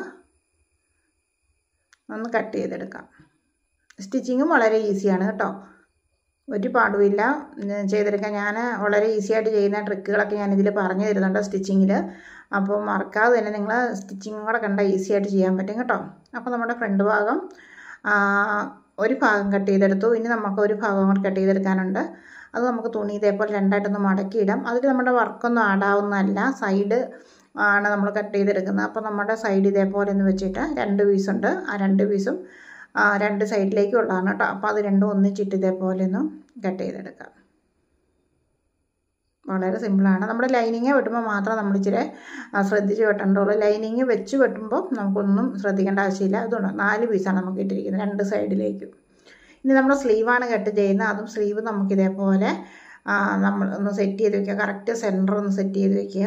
ഒന്ന് കട്ട് ചെയ്തെടുക്കാം സ്റ്റിച്ചിങ്ങും വളരെ ഈസിയാണ് കേട്ടോ ഒരു പാടുമില്ല ചെയ്തെടുക്കാൻ ഞാൻ വളരെ ഈസി ആയിട്ട് ചെയ്യുന്ന ട്രിക്കുകളൊക്കെ ഞാൻ ഇതിൽ പറഞ്ഞു തരുന്നുണ്ട് സ്റ്റിച്ചിങ്ങിൽ അപ്പോൾ മറക്കാതെ തന്നെ നിങ്ങൾ സ്റ്റിച്ചിങ്ങും കൂടെ കണ്ടാൽ ഈസി ആയിട്ട് ചെയ്യാൻ പറ്റും കേട്ടോ അപ്പോൾ നമ്മുടെ ഫ്രണ്ട് ഭാഗം ഒരു ഭാഗം കട്ട് ചെയ്തെടുത്തു ഇനി നമുക്ക് ഒരു ഭാഗം കൂടെ കട്ട് ചെയ്തെടുക്കാനുണ്ട് അത് നമുക്ക് തുണി ഇതേപോലെ രണ്ടായിട്ടൊന്ന് മടക്കിയിടാം അതിൽ നമ്മുടെ വർക്കൊന്നും ആടാവുന്നതല്ല സൈഡ് ആണ് നമ്മൾ കട്ട് ചെയ്തെടുക്കുന്നത് അപ്പോൾ നമ്മുടെ സൈഡ് ഇതേപോലെ ഒന്ന് വെച്ചിട്ട് രണ്ട് പീസുണ്ട് ആ രണ്ട് പീസും രണ്ട് സൈഡിലേക്കും ഉള്ളതാണ് കേട്ടോ അപ്പോൾ അത് രണ്ടും ഒന്നിച്ചിട്ട് ഇതേപോലെ ഒന്ന് കട്ട് ചെയ്തെടുക്കാം വളരെ സിമ്പിളാണ് നമ്മുടെ ലൈനിങ് വെട്ടുമ്പോൾ മാത്രം നമ്മൾ ഇച്ചിരി ശ്രദ്ധിച്ച് വെട്ടേണ്ടുള്ളൂ ലൈനിങ് വെച്ച് വെട്ടുമ്പോൾ നമുക്കൊന്നും ശ്രദ്ധിക്കേണ്ട ആവശ്യമില്ല അതുകൊണ്ട് നാല് പീസാണ് നമുക്ക് ഇട്ടിരിക്കുന്നത് രണ്ട് സൈഡിലേക്കും ഇനി നമ്മൾ സ്ലീവാണ് കട്ട് ചെയ്യുന്നത് അതും സ്ലീവ് നമുക്ക് ഇതേപോലെ നമ്മൾ ഒന്ന് സെറ്റ് ചെയ്ത് വെക്കുക കറക്റ്റ് സെൻറ്റർ ഒന്ന് സെറ്റ് ചെയ്ത് വെക്കുക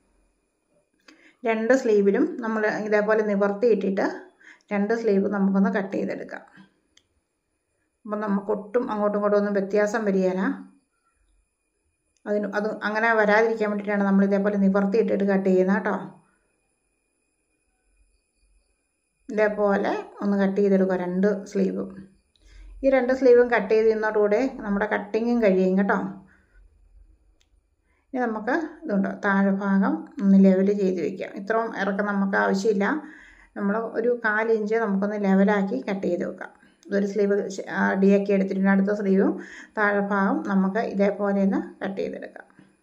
രണ്ട് സ്ലീവിലും നമ്മൾ ഇതേപോലെ നിവർത്തിയിട്ടിട്ട് രണ്ട് സ്ലീവ് നമുക്കൊന്ന് കട്ട് ചെയ്തെടുക്കാം അപ്പം നമുക്ക് ഒട്ടും അങ്ങോട്ടും ഇങ്ങോട്ടും ഒന്നും വ്യത്യാസം വരികയില്ല അതിന് അത് അങ്ങനെ വരാതിരിക്കാൻ വേണ്ടിയിട്ടാണ് നമ്മൾ ഇതേപോലെ നിവർത്തിയിട്ടിട്ട് കട്ട് ചെയ്യുന്നത് കേട്ടോ ഇതേപോലെ ഒന്ന് കട്ട് ചെയ്തെടുക്കുക രണ്ട് സ്ലീവും ഈ രണ്ട് സ്ലീവും കട്ട് ചെയ്ത് ചെയ്യുന്നതോടുകൂടെ നമ്മുടെ കട്ടിങ്ങും കഴിയും കേട്ടോ ഇനി നമുക്ക് ഇതുണ്ട് താഴെ ഭാഗം ഒന്ന് ലെവൽ ചെയ്ത് വയ്ക്കാം ഇത്രയും ഇറക്കം നമുക്ക് ആവശ്യമില്ല നമ്മൾ ഒരു കാലിഞ്ച് നമുക്കൊന്ന് ലെവലാക്കി കട്ട് ചെയ്ത് വെക്കാം ഒരു സ്ലീവ് അടിയാക്കി എടുത്തിട്ടുണ്ട് അടുത്ത സ്ലീവും താഴെ ഭാഗം നമുക്ക് ഇതേപോലെ ഒന്ന് കട്ട് ചെയ്തെടുക്കാം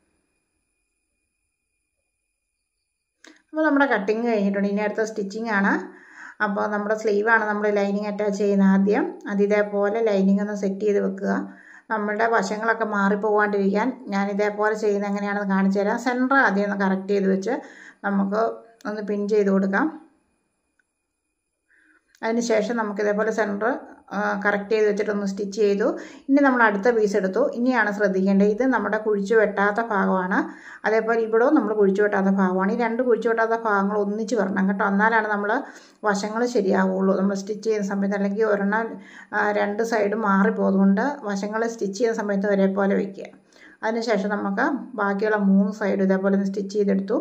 അപ്പോൾ നമ്മുടെ കട്ടിങ് കഴിഞ്ഞിട്ടുണ്ട് ഇനി അടുത്ത സ്റ്റിച്ചിങ് ആണ് അപ്പോൾ നമ്മുടെ സ്ലീവാണ് നമ്മൾ ലൈനിങ് അറ്റാച്ച് ചെയ്യുന്ന ആദ്യം അത് ഇതേപോലെ ലൈനിങ് ഒന്ന് സെറ്റ് ചെയ്ത് വെക്കുക നമ്മളുടെ വശങ്ങളൊക്കെ മാറിപ്പോകാണ്ടിരിക്കാൻ ഞാൻ ഇതേപോലെ ചെയ്യുന്നത് എങ്ങനെയാണെന്ന് കാണിച്ചു തരാം സെൻറ്റർ ആദ്യം ഒന്ന് കറക്റ്റ് ചെയ്ത് വെച്ച് നമുക്ക് ഒന്ന് പിൻ ചെയ്ത് കൊടുക്കാം അതിന് ശേഷം നമുക്ക് ഇതേപോലെ സെൻറ്റർ കറക്റ്റ് ചെയ്ത് വെച്ചിട്ടൊന്ന് സ്റ്റിച്ച് ചെയ്തു ഇനി നമ്മൾ അടുത്ത പീസ് എടുത്തു ഇനിയാണ് ശ്രദ്ധിക്കേണ്ടത് ഇത് നമ്മുടെ കുഴിച്ചു വെട്ടാത്ത ഭാഗമാണ് അതേപോലെ ഇവിടെയും നമ്മൾ കുഴിച്ചു വെട്ടാത്ത ഭാഗമാണ് ഈ രണ്ട് കുഴിച്ചു വെട്ടാത്ത ഭാഗങ്ങൾ ഒന്നിച്ച് വരണം കേട്ടോ എന്നാലാണ് നമ്മൾ വശങ്ങൾ ശരിയാവുള്ളൂ നമ്മൾ സ്റ്റിച്ച് ചെയ്യുന്ന സമയത്ത് അല്ലെങ്കിൽ ഒരെണ്ണം രണ്ട് സൈഡും മാറിപ്പോകുന്നതുകൊണ്ട് വശങ്ങൾ സ്റ്റിച്ച് ചെയ്യുന്ന സമയത്ത് ഒരേപോലെ വയ്ക്കുക അതിനുശേഷം നമുക്ക് ബാക്കിയുള്ള മൂന്ന് സൈഡും ഇതേപോലെ ഒന്ന് സ്റ്റിച്ച് ചെയ്തെടുത്തു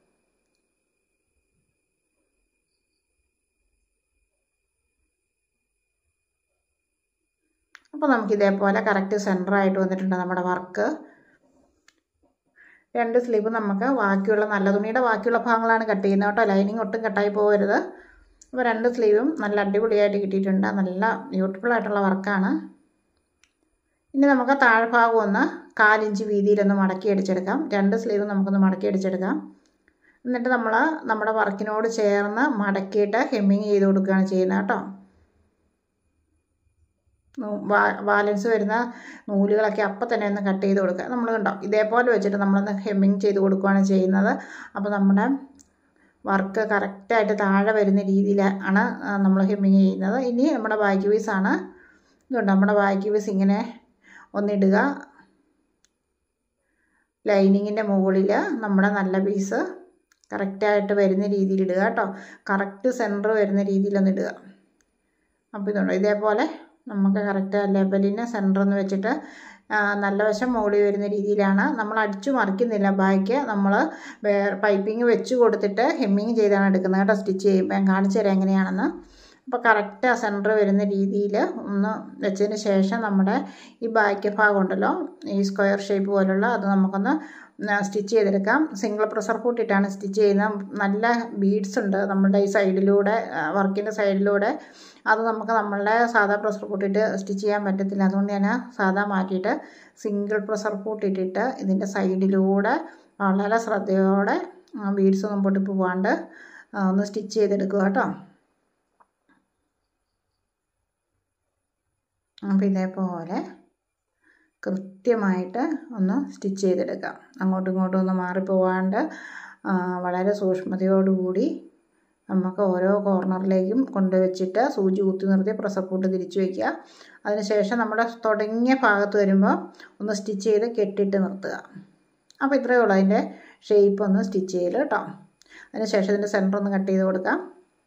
അപ്പോൾ നമുക്ക് ഇതേപോലെ കറക്റ്റ് സെൻറ്ററായിട്ട് വന്നിട്ടുണ്ട് നമ്മുടെ വർക്ക് രണ്ട് സ്ലീവ് നമുക്ക് ബാക്കിയുള്ള നല്ല തുണിയുടെ ബാക്കിയുള്ള ഭാഗങ്ങളാണ് കട്ട് ചെയ്യുന്നത് കേട്ടോ ലൈനിങ് ഒട്ടും കട്ടായി പോകരുത് അപ്പോൾ രണ്ട് സ്ലീവും നല്ല അടിപൊളിയായിട്ട് കിട്ടിയിട്ടുണ്ട് നല്ല ബ്യൂട്ടിഫുൾ ആയിട്ടുള്ള വർക്കാണ് ഇനി നമുക്ക് താഴ്ഭാഗം ഒന്ന് കാലിഞ്ച് വീതിയിലൊന്ന് മടക്കി അടിച്ചെടുക്കാം രണ്ട് സ്ലീവ് നമുക്കൊന്ന് മടക്കി അടിച്ചെടുക്കാം എന്നിട്ട് നമ്മൾ നമ്മുടെ വർക്കിനോട് ചേർന്ന് മടക്കിയിട്ട് ഹെമ്മിങ് ചെയ്ത് കൊടുക്കുകയാണ് ചെയ്യുന്നത് കേട്ടോ ബാലൻസ് വരുന്ന നൂലുകളൊക്കെ അപ്പം തന്നെ ഒന്ന് കട്ട് ചെയ്ത് കൊടുക്കുക നമ്മൾ കണ്ടോ ഇതേപോലെ വെച്ചിട്ട് നമ്മളൊന്ന് ഹെമ്മിങ് ചെയ്ത് കൊടുക്കുകയാണ് ചെയ്യുന്നത് അപ്പോൾ നമ്മുടെ വർക്ക് കറക്റ്റായിട്ട് താഴെ വരുന്ന രീതിയിലാണ് നമ്മൾ ഹെമ്മിങ് ചെയ്യുന്നത് ഇനി നമ്മുടെ ബാക്ക് പീസാണ് ഇതുണ്ട് നമ്മുടെ ബാക്ക് പീസ് ഇങ്ങനെ ഒന്നിടുക ലൈനിങ്ങിൻ്റെ മുകളിൽ നമ്മുടെ നല്ല പീസ് കറക്റ്റായിട്ട് വരുന്ന രീതിയിൽ ഇടുക കേട്ടോ കറക്റ്റ് സെൻറ്റർ വരുന്ന രീതിയിലൊന്ന് ഇടുക അപ്പോൾ ഇതുണ്ടോ ഇതേപോലെ നമുക്ക് കറക്റ്റ് ലെവലിന് സെൻറ്റർ എന്ന് വെച്ചിട്ട് നല്ല വശം മുകളിൽ വരുന്ന രീതിയിലാണ് നമ്മൾ അടിച്ചു മറിക്കുന്നില്ല ബാക്ക് നമ്മൾ പൈപ്പിംഗ് വെച്ച് കൊടുത്തിട്ട് ഹെമ്മിങ് ചെയ്താണ് എടുക്കുന്നത് കേട്ടോ സ്റ്റിച്ച് ചെയ്യുമ്പോൾ ഞാൻ കാണിച്ചു തരാം എങ്ങനെയാണെന്ന് അപ്പോൾ കറക്റ്റ് ആ സെൻറ്റർ വരുന്ന രീതിയിൽ ഒന്ന് വെച്ചതിന് ശേഷം നമ്മുടെ ഈ ബാക്ക് ഭാഗം ഉണ്ടല്ലോ ഈ സ്ക്വയർ ഷേപ്പ് പോലുള്ള അത് നമുക്കൊന്ന് സ്റ്റിച്ച് ചെയ്തെടുക്കാം സിംഗിൾ പ്രഷർ കൂട്ടിയിട്ടാണ് സ്റ്റിച്ച് ചെയ്യുന്നത് നല്ല ബീഡ്സ് ഉണ്ട് നമ്മുടെ ഈ സൈഡിലൂടെ വർക്കിൻ്റെ സൈഡിലൂടെ അത് നമുക്ക് നമ്മളുടെ സാധാ പ്രഷർ കൂട്ടിയിട്ട് സ്റ്റിച്ച് ചെയ്യാൻ പറ്റത്തില്ല അതുകൊണ്ട് ഞാൻ സാധാ മാറ്റിയിട്ട് സിംഗിൾ പ്രഷർ കൂട്ടിയിട്ടിട്ട് ഇതിൻ്റെ സൈഡിലൂടെ വളരെ ശ്രദ്ധയോടെ ബീഡ്സ് ഒന്നും പൊട്ടി പോവാണ്ട് ഒന്ന് സ്റ്റിച്ച് ചെയ്തെടുക്കുക കേട്ടോ അപ്പോൾ ഇതേപോലെ കൃത്യമായിട്ട് ഒന്ന് സ്റ്റിച്ച് ചെയ്തെടുക്കാം അങ്ങോട്ടും ഇങ്ങോട്ടും ഒന്ന് മാറിപ്പോവാണ്ട് വളരെ സൂക്ഷ്മതയോടുകൂടി നമുക്ക് ഓരോ കോർണറിലേക്കും കൊണ്ടുവച്ചിട്ട് സൂചി കുത്തി നിർത്തി പ്രസക്കൂട്ട് തിരിച്ചു വയ്ക്കുക അതിനുശേഷം നമ്മുടെ തുടങ്ങിയ ഭാഗത്ത് വരുമ്പോൾ ഒന്ന് സ്റ്റിച്ച് ചെയ്ത് കെട്ടിയിട്ട് നിർത്തുക അപ്പോൾ ഇത്രയേ ഉള്ളൂ അതിൻ്റെ ഷേപ്പ് ഒന്ന് സ്റ്റിച്ച് ചെയ്യൽ കേട്ടോ അതിനുശേഷം ഇതിൻ്റെ സെൻറ്റർ ഒന്ന് കട്ട് ചെയ്ത് കൊടുക്കാം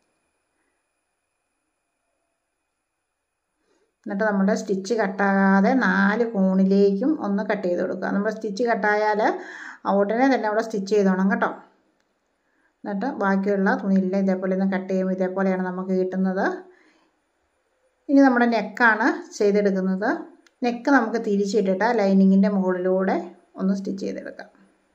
എന്നിട്ട് നമ്മുടെ സ്റ്റിച്ച് കട്ടാകാതെ നാല് കോണിലേക്കും ഒന്ന് കട്ട് ചെയ്ത് കൊടുക്കുക നമ്മൾ സ്റ്റിച്ച് കട്ടായാൽ ഉടനെ തന്നെ അവിടെ സ്റ്റിച്ച് ചെയ്തോണം കേട്ടോ എന്നിട്ട് ബാക്കിയുള്ള തുണിയിലെ ഇതേപോലെ ഒന്ന് കട്ട് ചെയ്യുമ്പോൾ ഇതേപോലെയാണ് നമുക്ക് കിട്ടുന്നത് ഇനി നമ്മുടെ നെക്കാണ് ചെയ്തെടുക്കുന്നത് നെക്ക് നമുക്ക് തിരിച്ചിട്ടിട്ട് ലൈനിങ്ങിൻ്റെ മുകളിലൂടെ ഒന്ന് സ്റ്റിച്ച് ചെയ്തെടുക്കാം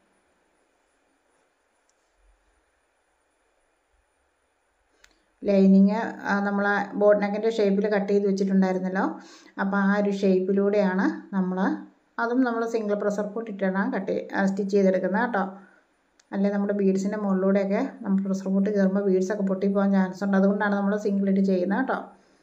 ലൈനിങ് നമ്മൾ ബോട്ട് നെക്കിൻ്റെ ഷേപ്പിൽ കട്ട് ചെയ്ത് വെച്ചിട്ടുണ്ടായിരുന്നല്ലോ അപ്പോൾ ആ ഒരു ഷേപ്പിലൂടെയാണ് നമ്മൾ അതും നമ്മൾ സിംഗിൾ പ്രഷർ കൂട്ടിട്ടാണ് കട്ട് സ്റ്റിച്ച് ചെയ്തെടുക്കുന്നത് കേട്ടോ അല്ലെങ്കിൽ നമ്മുടെ ബീഡ്സിൻ്റെ മുകളിലൂടെയൊക്കെ നമ്മൾ പ്രഷർ കൂട്ട് കയറുമ്പോൾ ബീഡ്സൊക്കെ പൊട്ടിപ്പോകാൻ ചാൻസ് ഉണ്ട് അതുകൊണ്ടാണ് നമ്മൾ സിംഗിൾ ഇട്ട് ചെയ്യുന്നത് കേട്ടോ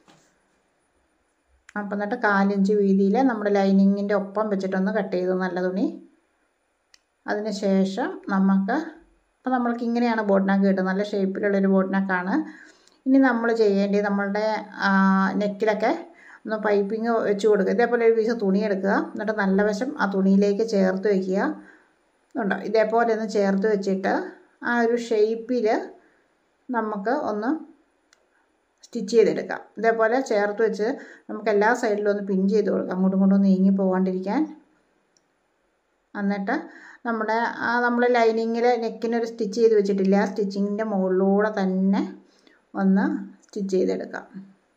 അപ്പം എന്നിട്ട് കാലിഞ്ച് വീതിയിൽ നമ്മുടെ ലൈനിങ്ങിൻ്റെ ഒപ്പം വെച്ചിട്ടൊന്ന് കട്ട് ചെയ്തു നല്ല തുണി അതിന് ശേഷം നമുക്ക് അപ്പോൾ നമ്മൾക്ക് ഇങ്ങനെയാണ് ബോട്ടിനാക്ക് കിട്ടുന്നത് നല്ല ഷേപ്പിലുള്ളൊരു ബോട്ടിനാക്കാണ് ഇനി നമ്മൾ ചെയ്യേണ്ടത് നമ്മളുടെ നെക്കിലൊക്കെ ഒന്ന് പൈപ്പിങ് വെച്ച് കൊടുക്കുക ഇതേപോലെ ഒരു പീസ് തുണി എടുക്കുക എന്നിട്ട് നല്ല വശം ആ തുണിയിലേക്ക് ചേർത്ത് വയ്ക്കുക ഉണ്ടോ ഇതേപോലെ ഒന്ന് ചേർത്ത് വെച്ചിട്ട് ആ ഒരു ഷേപ്പിൽ നമുക്ക് ഒന്ന് സ്റ്റിച്ച് ചെയ്തെടുക്കാം ഇതേപോലെ ചേർത്ത് വെച്ച് നമുക്ക് എല്ലാ സൈഡിലും ഒന്ന് പിൻ ചെയ്ത് കൊടുക്കാം അങ്ങോട്ടും ഇങ്ങോട്ടും നീങ്ങി പോകാണ്ടിരിക്കാൻ എന്നിട്ട് നമ്മുടെ ആ നമ്മൾ ലൈനിങ്ങിൽ നെക്കിനൊരു സ്റ്റിച്ച് ചെയ്ത് വെച്ചിട്ടില്ല ആ സ്റ്റിച്ചിങ്ങിൻ്റെ മുകളിലൂടെ തന്നെ ഒന്ന് സ്റ്റിച്ച് ചെയ്തെടുക്കാം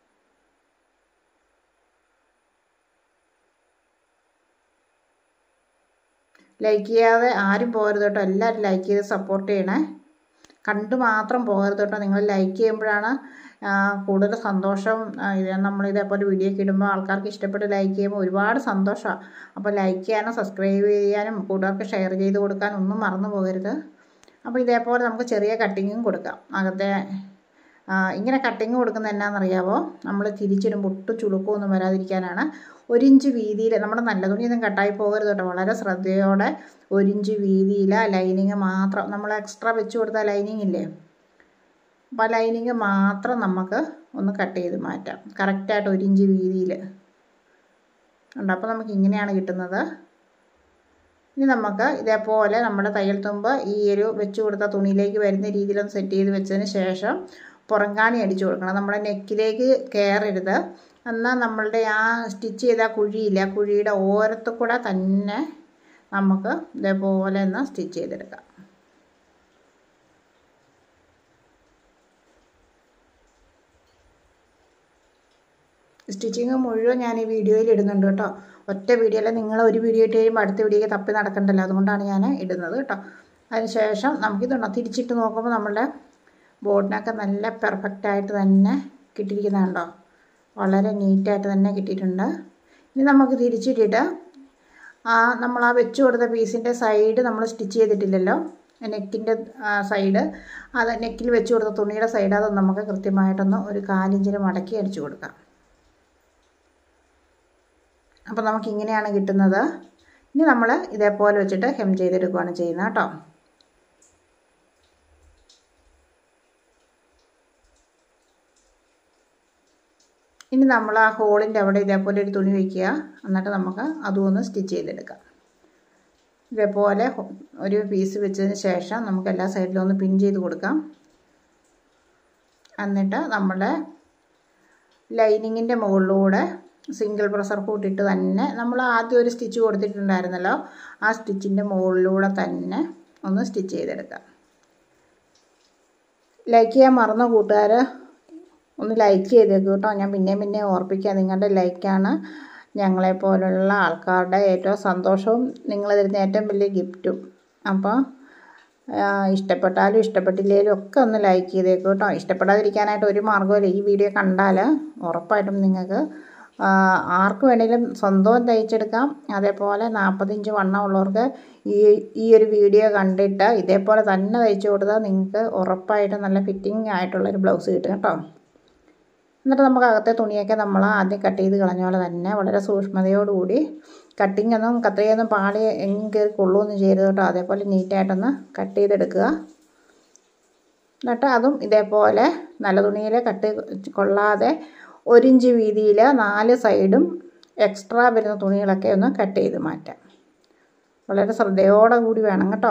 ലൈക്ക് ചെയ്യാതെ ആരും പോകരുത് കേട്ടോ എല്ലാവരും ലൈക്ക് ചെയ്ത് സപ്പോർട്ട് ചെയ്യണേ കണ്ടു മാത്രം പോകരുത് കേട്ടോ നിങ്ങൾ ലൈക്ക് ചെയ്യുമ്പോഴാണ് കൂടുതൽ സന്തോഷം നമ്മൾ ഇതേപോലെ വീഡിയോ ഒക്കെ ഇടുമ്പോൾ ആൾക്കാർക്ക് ഇഷ്ടപ്പെട്ട് ലൈക്ക് ചെയ്യുമ്പോൾ ഒരുപാട് സന്തോഷമാണ് അപ്പോൾ ലൈക്ക് ചെയ്യാനും സബ്സ്ക്രൈബ് ചെയ്യാനും കൂട്ടുകാർക്ക് ഷെയർ ചെയ്ത് കൊടുക്കാനും ഒന്നും മറന്നു പോകരുത് അപ്പോൾ ഇതേപോലെ നമുക്ക് ചെറിയ കട്ടിങ്ങും കൊടുക്കാം അകത്തെ ഇങ്ങനെ കട്ടിങ് കൊടുക്കുന്നത് എന്നാണെന്നറിയാവോ നമ്മൾ തിരിച്ചിടുമ്പോൾ ഒട്ടും ചുളുക്കമൊന്നും വരാതിരിക്കാനാണ് ഒരിഞ്ച് വീതിയിൽ നമ്മുടെ നല്ല തുണിയൊന്നും കട്ടായി പോകരുത് കേട്ടോ വളരെ ശ്രദ്ധയോടെ ഒരിഞ്ച് വീതിയിൽ ലൈനിങ് മാത്രം നമ്മൾ എക്സ്ട്രാ വെച്ച് കൊടുത്ത ലൈനിങ് ഇല്ലേ അപ്പോൾ ലൈനിങ് മാത്രം നമുക്ക് ഒന്ന് കട്ട് ചെയ്ത് മാറ്റാം കറക്റ്റായിട്ട് ഒരു ഇഞ്ച് വീതിയിൽ ഉണ്ട് അപ്പോൾ നമുക്ക് ഇങ്ങനെയാണ് കിട്ടുന്നത് ഇനി നമുക്ക് ഇതേപോലെ നമ്മുടെ തയ്യൽ തുമ്പ് ഈ ഒരു വെച്ച് കൊടുത്ത തുണിയിലേക്ക് വരുന്ന രീതിയിലൊന്ന് സെറ്റ് ചെയ്ത് വെച്ചതിന് ശേഷം പുറങ്കാണി അടിച്ചു കൊടുക്കണം നമ്മുടെ നെക്കിലേക്ക് കയറരുത് എന്നാൽ നമ്മളുടെ ആ സ്റ്റിച്ച് ചെയ്ത കുഴിയില്ല കുഴിയുടെ ഓരത്തു കൂടെ തന്നെ നമുക്ക് ഇതേപോലെ ഒന്ന് സ്റ്റിച്ച് ചെയ്തെടുക്കാം സ്റ്റിച്ചിങ് മുഴുവൻ ഞാൻ ഈ വീഡിയോയിൽ ഇടുന്നുണ്ട് കേട്ടോ ഒറ്റ വീഡിയോയിൽ നിങ്ങൾ ഒരു വീഡിയോ ഇട്ട് കഴിയുമ്പോൾ അടുത്ത വീഡിയോയ്ക്ക് തപ്പി നടക്കണ്ടല്ലോ അതുകൊണ്ടാണ് ഞാൻ ഇടുന്നത് കേട്ടോ അതിനുശേഷം നമുക്കിതുണ്ടോ തിരിച്ചിട്ട് നോക്കുമ്പോൾ നമ്മളുടെ ബോർഡിനൊക്കെ നല്ല പെർഫെക്റ്റ് ആയിട്ട് തന്നെ കിട്ടിയിരിക്കുന്നുണ്ടോ വളരെ നീറ്റായിട്ട് തന്നെ കിട്ടിയിട്ടുണ്ട് ഇനി നമുക്ക് തിരിച്ചിട്ടിട്ട് ആ നമ്മൾ ആ വെച്ച് കൊടുത്ത പീസിൻ്റെ സൈഡ് നമ്മൾ സ്റ്റിച്ച് ചെയ്തിട്ടില്ലല്ലോ നെക്കിൻ്റെ സൈഡ് അത് നെക്കിൽ വെച്ച് കൊടുത്ത തുണിയുടെ സൈഡ് അത് നമുക്ക് കൃത്യമായിട്ടൊന്ന് ഒരു കാലിഞ്ചിന് മടക്കി അടിച്ചു കൊടുക്കാം അപ്പോൾ നമുക്ക് ഇങ്ങനെയാണ് കിട്ടുന്നത് ഇനി നമ്മൾ ഇതേപോലെ വെച്ചിട്ട് ഹെം ചെയ്തെടുക്കുകയാണ് ചെയ്യുന്നത് കേട്ടോ ഇനി നമ്മൾ ആ ഹോളിൻ്റെ അവിടെ ഇതേപോലെ ഒരു തുണി വയ്ക്കുക എന്നിട്ട് നമുക്ക് അതും ഒന്ന് സ്റ്റിച്ച് ചെയ്തെടുക്കാം ഇതേപോലെ ഒരു പീസ് വെച്ചതിന് ശേഷം നമുക്ക് എല്ലാ സൈഡിലും ഒന്ന് പിൻ ചെയ്ത് കൊടുക്കാം എന്നിട്ട് നമ്മുടെ ലൈനിങ്ങിൻ്റെ മുകളിലൂടെ സിംഗിൾ പ്രഷർ കൂട്ടിട്ട് തന്നെ നമ്മൾ ആദ്യം ഒരു സ്റ്റിച്ച് കൊടുത്തിട്ടുണ്ടായിരുന്നല്ലോ ആ സ്റ്റിച്ചിൻ്റെ മുകളിലൂടെ തന്നെ ഒന്ന് സ്റ്റിച്ച് ചെയ്തെടുക്കാം ലൈക്ക് ചെയ്യാൻ മറന്ന കൂട്ടുകാർ ഒന്ന് ലൈക്ക് ചെയ്തേക്കും കേട്ടോ ഞാൻ പിന്നെയും പിന്നെ ഓർപ്പിക്കാം നിങ്ങളുടെ ലൈക്കാണ് ഞങ്ങളെപ്പോലുള്ള ആൾക്കാരുടെ ഏറ്റവും സന്തോഷവും നിങ്ങൾ തരുന്ന ഏറ്റവും വലിയ ഗിഫ്റ്റും അപ്പോൾ ഇഷ്ടപ്പെട്ടാലും ഇഷ്ടപ്പെട്ടില്ലെങ്കിലും ഒക്കെ ഒന്ന് ലൈക്ക് ചെയ്തേക്കും കേട്ടോ ഇഷ്ടപ്പെടാതിരിക്കാനായിട്ട് ഒരു മാർഗ്ഗമില്ല ഈ വീഡിയോ കണ്ടാൽ ഉറപ്പായിട്ടും നിങ്ങൾക്ക് ആർക്ക് വേണേലും സ്വന്തവും തയ്ച്ചെടുക്കാം അതേപോലെ നാൽപ്പത്തിഞ്ച് വണ്ണം ഉള്ളവർക്ക് ഈ ഈ ഒരു വീഡിയോ കണ്ടിട്ട് ഇതേപോലെ തന്നെ തയ്ച്ചു കൊടുത്താൽ നിങ്ങൾക്ക് ഉറപ്പായിട്ടും നല്ല ഫിറ്റിംഗ് ആയിട്ടുള്ളൊരു ബ്ലൗസ് കിട്ടും കേട്ടോ എന്നിട്ട് നമുക്ക് അകത്തെ തുണിയൊക്കെ നമ്മൾ ആദ്യം കട്ട് ചെയ്ത് കളഞ്ഞ പോലെ തന്നെ വളരെ സൂക്ഷ്മതയോടുകൂടി കട്ടിങ് ഒന്നും കത്രിയൊന്നും പാളി എങ്ങും കയറി കൊള്ളുകയൊന്നും ചെയ്യരുത് കേട്ടോ അതേപോലെ നീറ്റായിട്ടൊന്ന് കട്ട് ചെയ്തെടുക്കുക എന്നിട്ട് അതും ഇതേപോലെ നല്ല തുണിയിൽ കട്ട് കൊള്ളാതെ ഒരിഞ്ച് വീതിയിൽ നാല് സൈഡും എക്സ്ട്രാ വരുന്ന തുണികളൊക്കെ ഒന്ന് കട്ട് ചെയ്ത് മാറ്റാം വളരെ ശ്രദ്ധയോടെ കൂടി വേണം കേട്ടോ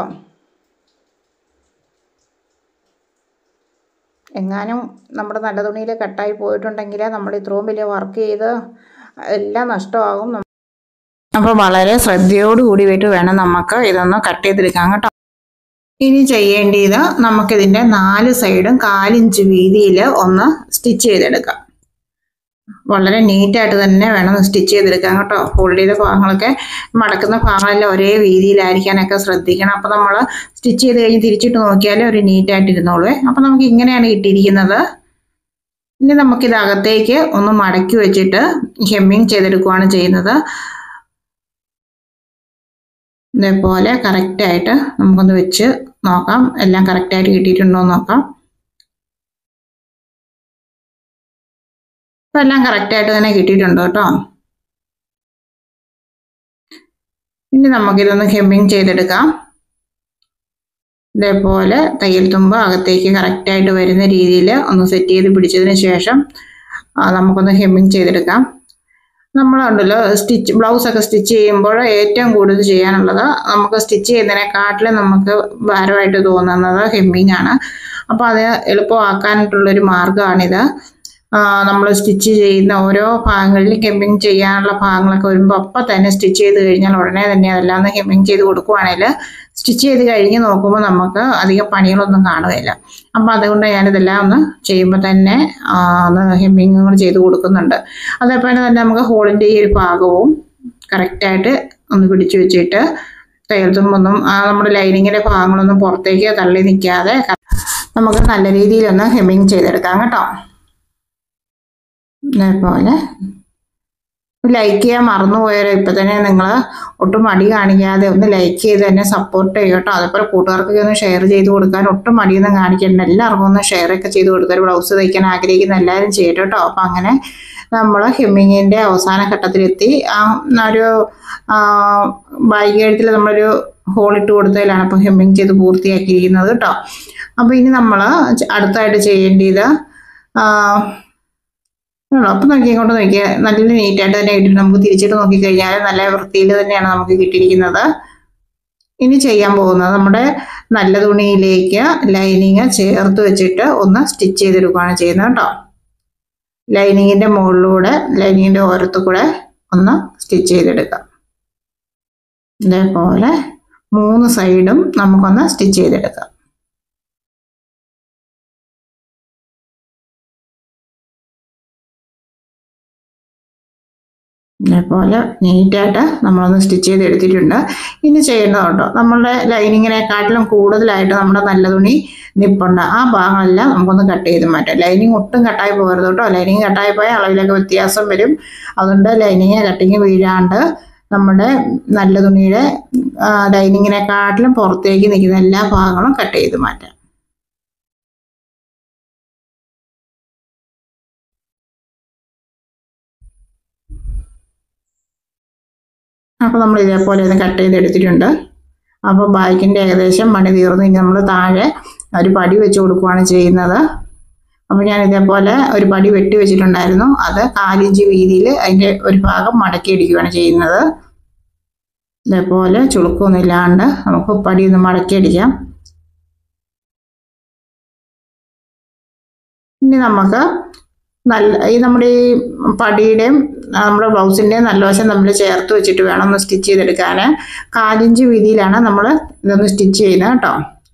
എങ്ങാനും നമ്മുടെ നല്ല തുണിയിൽ കട്ടായി പോയിട്ടുണ്ടെങ്കിൽ നമ്മൾ ഇത്രയും വലിയ വർക്ക് ചെയ്ത് എല്ലാം നഷ്ടമാകും അപ്പോൾ വളരെ ശ്രദ്ധയോടുകൂടി പോയിട്ട് വേണം നമുക്ക് ഇതൊന്ന് കട്ട് ചെയ്തെടുക്കാൻ കേട്ടോ ഇനി ചെയ്യേണ്ടത് നമുക്കിതിൻ്റെ നാല് സൈഡും കാലിഞ്ച് വീതിയിൽ ഒന്ന് സ്റ്റിച്ച് ചെയ്തെടുക്കാം വളരെ നീറ്റായിട്ട് തന്നെ വേണം സ്റ്റിച്ച് ചെയ്തെടുക്കാൻ കേട്ടോ ഫോൾഡ് ചെയ്ത ഭാഗങ്ങളൊക്കെ മടക്കുന്ന ഭാഗങ്ങളെല്ലാം ഒരേ വീതിയിലായിരിക്കാനൊക്കെ ശ്രദ്ധിക്കണം അപ്പോൾ നമ്മൾ സ്റ്റിച്ച് ചെയ്ത് കഴിഞ്ഞ് തിരിച്ചിട്ട് നോക്കിയാൽ ഒരു നീറ്റായിട്ട് ഇരുന്നോളൂ അപ്പോൾ നമുക്ക് ഇങ്ങനെയാണ് കിട്ടിയിരിക്കുന്നത് ഇനി നമുക്കിത് അകത്തേക്ക് ഒന്ന് മടക്കി വെച്ചിട്ട് ഹെമ്മിങ് ചെയ്തെടുക്കുകയാണ് ചെയ്യുന്നത് ഇതേപോലെ കറക്റ്റായിട്ട് നമുക്കൊന്ന് വെച്ച് നോക്കാം എല്ലാം കറക്റ്റായിട്ട് കിട്ടിയിട്ടുണ്ടോ എന്ന് നോക്കാം ഇപ്പം എല്ലാം കറക്റ്റായിട്ട് തന്നെ കിട്ടിയിട്ടുണ്ട് കേട്ടോ ഇനി നമുക്കിതൊന്ന് ഹെമ്മിങ് ചെയ്തെടുക്കാം ഇതേപോലെ തയ്യൽ തുമ്പ് അകത്തേക്ക് കറക്റ്റായിട്ട് വരുന്ന രീതിയിൽ ഒന്ന് സെറ്റ് ചെയ്ത് പിടിച്ചതിന് ശേഷം നമുക്കൊന്ന് ഹെമ്മിങ് ചെയ്തെടുക്കാം നമ്മളുണ്ടല്ലോ സ്റ്റിച്ച് ബ്ലൗസൊക്കെ സ്റ്റിച്ച് ചെയ്യുമ്പോൾ ഏറ്റവും കൂടുതൽ ചെയ്യാനുള്ളത് നമുക്ക് സ്റ്റിച്ച് ചെയ്യുന്നതിനെക്കാട്ടിലും നമുക്ക് ഭാരമായിട്ട് തോന്നുന്നത് ഹെമ്മിങ് ആണ് അപ്പോൾ അത് എളുപ്പമാക്കാനായിട്ടുള്ളൊരു മാർഗ്ഗമാണിത് നമ്മൾ സ്റ്റിച്ച് ചെയ്യുന്ന ഓരോ ഭാഗങ്ങളിലും ഹെമ്മിങ് ചെയ്യാനുള്ള ഭാഗങ്ങളൊക്കെ വരുമ്പോൾ അപ്പം തന്നെ സ്റ്റിച്ച് ചെയ്ത് കഴിഞ്ഞാൽ ഉടനെ തന്നെ അതെല്ലാം ഒന്ന് ഹെമ്മിങ് ചെയ്ത് കൊടുക്കുവാണെങ്കിൽ സ്റ്റിച്ച് ചെയ്ത് കഴിഞ്ഞ് നോക്കുമ്പോൾ നമുക്ക് അധികം പണികളൊന്നും കാണുകയില്ല അപ്പം അതുകൊണ്ട് ഞാനിതെല്ലാം ഒന്ന് ചെയ്യുമ്പോൾ തന്നെ ഒന്ന് ഹെമ്മിങ് കൂടെ ചെയ്ത് കൊടുക്കുന്നുണ്ട് അതേപോലെ തന്നെ നമുക്ക് ഹോളിൻ്റെ ഈ ഒരു ഭാഗവും കറക്റ്റായിട്ട് ഒന്ന് പിടിച്ചു വെച്ചിട്ട് തയ്യൽ തുമ്പൊന്നും നമ്മുടെ ലൈനിങ്ങിൻ്റെ ഭാഗങ്ങളൊന്നും പുറത്തേക്ക് തള്ളി നിൽക്കാതെ നമുക്ക് നല്ല രീതിയിലൊന്ന് ഹെമ്മിങ് ചെയ്തെടുക്കാം കേട്ടോ ഇതേപോലെ ലൈക്ക് ചെയ്യാൻ മറന്നുപോയാലോ ഇപ്പം തന്നെ നിങ്ങൾ ഒട്ടും മടി കാണിക്കാതെ ഒന്ന് ലൈക്ക് ചെയ്ത് തന്നെ സപ്പോർട്ട് ചെയ്യും കേട്ടോ അതേപോലെ കൂട്ടുകാർക്കൊക്കെ ഒന്ന് ഷെയർ ചെയ്ത് കൊടുക്കാൻ ഒട്ടും മടിയൊന്നും കാണിക്കണ്ട എല്ലാവർക്കും ഒന്ന് ഷെയർ ഒക്കെ ചെയ്ത് കൊടുക്കാൻ ബ്ലൗസ് തയ്ക്കാൻ ആഗ്രഹിക്കുന്ന എല്ലാവരും ചെയ്യട്ടെ കേട്ടോ അപ്പം അങ്ങനെ നമ്മൾ ഹെമ്മിങ്ങിൻ്റെ അവസാന ഘട്ടത്തിലെത്തി ആ ഒരു ബാഗ് എഴുത്തിൽ നമ്മളൊരു ഹോളിട്ട് കൊടുത്തതിലാണ് അപ്പോൾ ഹെമ്മിങ് ചെയ്ത് പൂർത്തിയാക്കിയിരിക്കുന്നത് കേട്ടോ അപ്പോൾ ഇനി നമ്മൾ അടുത്തായിട്ട് ചെയ്യേണ്ടത് അപ്പം നോക്കി ഇങ്ങോട്ട് നോക്കിയ നല്ല നീറ്റായിട്ട് തന്നെ ഇട്ടിട്ട് നമുക്ക് തിരിച്ചിട്ട് നോക്കിക്കഴിഞ്ഞാൽ നല്ല വൃത്തിയിൽ തന്നെയാണ് നമുക്ക് കിട്ടിയിരിക്കുന്നത് ഇനി ചെയ്യാൻ പോകുന്നത് നമ്മുടെ നല്ല തുണിയിലേക്ക് ലൈനിങ് ചേർത്ത് വെച്ചിട്ട് ഒന്ന് സ്റ്റിച്ച് ചെയ്തെടുക്കുകയാണ് ചെയ്യുന്നത് കേട്ടോ ലൈനിങ്ങിൻ്റെ മുകളിലൂടെ ലൈനിങ്ങിൻ്റെ ഓരത്തു കൂടെ ഒന്ന് സ്റ്റിച്ച് ചെയ്തെടുക്കാം ഇതേപോലെ മൂന്ന് സൈഡും നമുക്കൊന്ന് സ്റ്റിച്ച് ചെയ്തെടുക്കാം ഇതേപോലെ നീറ്റായിട്ട് നമ്മളൊന്ന് സ്റ്റിച്ച് ചെയ്ത് എടുത്തിട്ടുണ്ട് ഇനി ചെയ്യേണ്ടത് കേട്ടോ നമ്മളുടെ ലൈനിങ്ങിനെക്കാട്ടിലും കൂടുതലായിട്ട് നമ്മുടെ നല്ല തുണി നിപ്പുണ്ട് ആ ഭാഗമെല്ലാം നമുക്കൊന്ന് കട്ട് ചെയ്ത് മാറ്റാം ലൈനിങ് ഒട്ടും കട്ടായി പോകരുത് കേട്ടോ ലൈനിങ് കട്ടായി പോയാൽ അളവിലൊക്കെ വ്യത്യാസം വരും അതുകൊണ്ട് ലൈനിങ് കട്ടിങ് വീഴാണ്ട് നമ്മുടെ നല്ല തുണിയുടെ ലൈനിങ്ങിനെക്കാട്ടിലും പുറത്തേക്ക് നിൽക്കുന്ന എല്ലാ ഭാഗങ്ങളും കട്ട് ചെയ്ത് മാറ്റാം അപ്പോൾ നമ്മൾ ഇതേപോലെ ഒന്ന് കട്ട് ചെയ്തെടുത്തിട്ടുണ്ട് അപ്പോൾ ബാക്കിൻ്റെ ഏകദേശം പണി തീർന്നു ഇനി നമ്മൾ താഴെ ഒരു പടി വെച്ച് കൊടുക്കുകയാണ് ചെയ്യുന്നത് അപ്പോൾ ഞാൻ ഇതേപോലെ ഒരു പടി വെട്ടി വെച്ചിട്ടുണ്ടായിരുന്നു അത് കാലിഞ്ച് വീതിയിൽ അതിൻ്റെ ഒരു ഭാഗം മടക്കി അടിക്കുകയാണ് ചെയ്യുന്നത് ഇതേപോലെ ചുളുക്കൊന്നും ഇല്ലാണ്ട് നമുക്ക് പടി ഒന്ന് മടക്കി അടിക്കാം ഇനി നമുക്ക് നല്ല ഈ നമ്മുടെ ഈ പടിയുടെയും നമ്മുടെ ബ്ലൗസിൻ്റെയും നല്ല വശം നമ്മൾ ചേർത്ത് വെച്ചിട്ട് വേണം ഒന്ന് സ്റ്റിച്ച് ചെയ്തെടുക്കാൻ കാലിഞ്ച് വീതിയിലാണ് നമ്മൾ ഇതൊന്ന് സ്റ്റിച്ച് ചെയ്യുന്നത് കേട്ടോ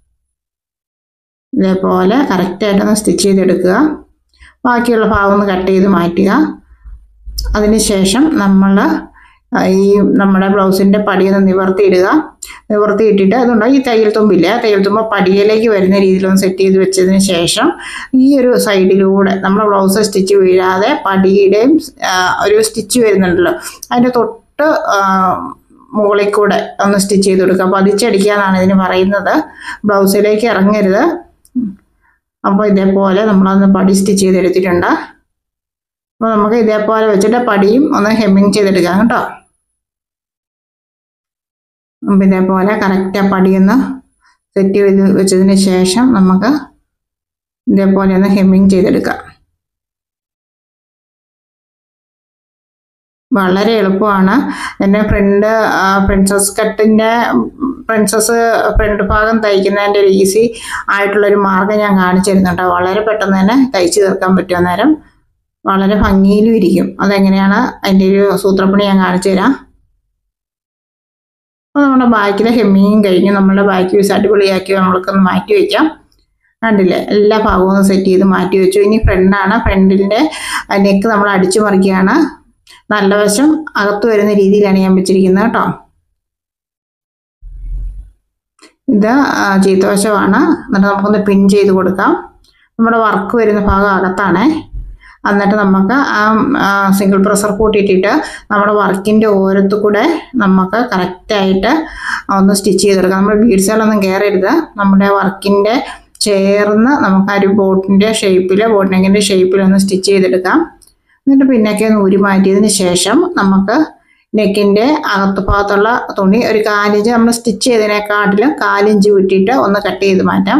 ഇതേപോലെ കറക്റ്റായിട്ടൊന്ന് സ്റ്റിച്ച് ചെയ്തെടുക്കുക ബാക്കിയുള്ള ഭാഗം ഒന്ന് കട്ട് ചെയ്ത് മാറ്റുക അതിനുശേഷം നമ്മൾ ഈ നമ്മുടെ ബ്ലൗസിൻ്റെ പടിയൊന്ന് നിവർത്തിയിടുക നിവർത്തിയിട്ടിട്ട് അതുകൊണ്ട് ഈ തയ്യൽ തുമ്പില്ല തയ്യൽ തുമ്പ് പടിയിലേക്ക് വരുന്ന രീതിയിലൊന്ന് സെറ്റ് ചെയ്ത് വെച്ചതിന് ശേഷം ഈ ഒരു സൈഡിലൂടെ നമ്മുടെ ബ്ലൗസ് സ്റ്റിച്ച് വീഴാതെ പടിയുടെയും ഒരു സ്റ്റിച്ച് വരുന്നുണ്ടല്ലോ അതിൻ്റെ തൊട്ട് മുകളിൽ കൂടെ ഒന്ന് സ്റ്റിച്ച് ചെയ്ത് കൊടുക്കുക പതിച്ചടിക്കുക എന്നാണ് ഇതിന് പറയുന്നത് ബ്ലൗസിലേക്ക് ഇറങ്ങരുത് അപ്പോൾ ഇതേപോലെ നമ്മളൊന്ന് പടി സ്റ്റിച്ച് ചെയ്തെടുത്തിട്ടുണ്ട് അപ്പോൾ നമുക്ക് ഇതേപോലെ വെച്ചിട്ട് പടിയും ഒന്ന് ഹെമ്മിങ് ചെയ്തെടുക്കാം കേട്ടോ അപ്പം ഇതേപോലെ കറക്റ്റ് ആ പടിയൊന്ന് സെറ്റ് ചെയ്ത് വെച്ചതിന് ശേഷം നമുക്ക് ഇതേപോലെ ഒന്ന് ഹെമ്മിങ് ചെയ്തെടുക്കാം വളരെ എളുപ്പമാണ് എൻ്റെ ഫ്രണ്ട് പ്രിൻസസ് കട്ടിൻ്റെ പ്രിൻസസ് ഫ്രണ്ട് ഭാഗം തയ്ക്കുന്നതിൻ്റെ ഒരു ഈസി ആയിട്ടുള്ളൊരു മാർഗ്ഗം ഞാൻ കാണിച്ചു തരുന്നുണ്ട് വളരെ പെട്ടെന്ന് തന്നെ തയ്ച്ചു തീർക്കാൻ പറ്റും അന്നേരം വളരെ ഭംഗിയിലും ഇരിക്കും അതെങ്ങനെയാണ് അതിൻ്റെ ഒരു സൂത്രപ്പണി ഞാൻ കാണിച്ചു തരാം അപ്പോൾ നമ്മുടെ ബാക്കിലെ ഹെമ്മിങ്ങും കഴിഞ്ഞ് നമ്മുടെ ബാക്ക് പീസ് അടിപൊളിയാക്കി നമ്മൾക്കൊന്ന് മാറ്റി വയ്ക്കാം കണ്ടില്ലേ എല്ലാ ഭാഗവും ഒന്ന് സെറ്റ് ചെയ്ത് മാറ്റി വെച്ചു ഇനി ഫ്രണ്ടാണ് ഫ്രണ്ടിൻ്റെ നെക്ക് നമ്മൾ അടിച്ചു മറിക്കുകയാണ് നല്ല വശം അകത്ത് വരുന്ന രീതിയിലാണ് ഞാൻ വെച്ചിരിക്കുന്നത് കേട്ടോ ഇത് ചീത്തവശമാണ് എന്നിട്ട് നമുക്കൊന്ന് പിൻ ചെയ്ത് കൊടുക്കാം നമ്മുടെ വർക്ക് വരുന്ന ഭാഗം അകത്താണേ എന്നിട്ട് നമുക്ക് ആ സിംഗിൾ പ്രഷർ കൂട്ടിയിട്ടിട്ട് നമ്മുടെ വർക്കിൻ്റെ ഓരത്തു കൂടെ നമുക്ക് കറക്റ്റായിട്ട് ഒന്ന് സ്റ്റിച്ച് ചെയ്തെടുക്കാം നമ്മുടെ ബീഡ്സുകളൊന്നും കയറരുത് നമ്മുടെ വർക്കിൻ്റെ ചേർന്ന് നമുക്ക് ആ ഒരു ബോട്ടിൻ്റെ ഷേപ്പിൽ ബോട്ട് നെക്കിൻ്റെ ഷേപ്പിൽ ഒന്ന് സ്റ്റിച്ച് ചെയ്തെടുക്കാം എന്നിട്ട് പിന്നൊക്കെ നൂരി മാറ്റിയതിന് ശേഷം നമുക്ക് നെക്കിൻ്റെ അകത്ത് ഭാഗത്തുള്ള തുണി ഒരു കാലിഞ്ച് നമ്മൾ സ്റ്റിച്ച് ചെയ്തതിനെക്കാട്ടിലും കാലിഞ്ച് വിട്ടിട്ട് ഒന്ന് കട്ട് ചെയ്ത് മാറ്റാം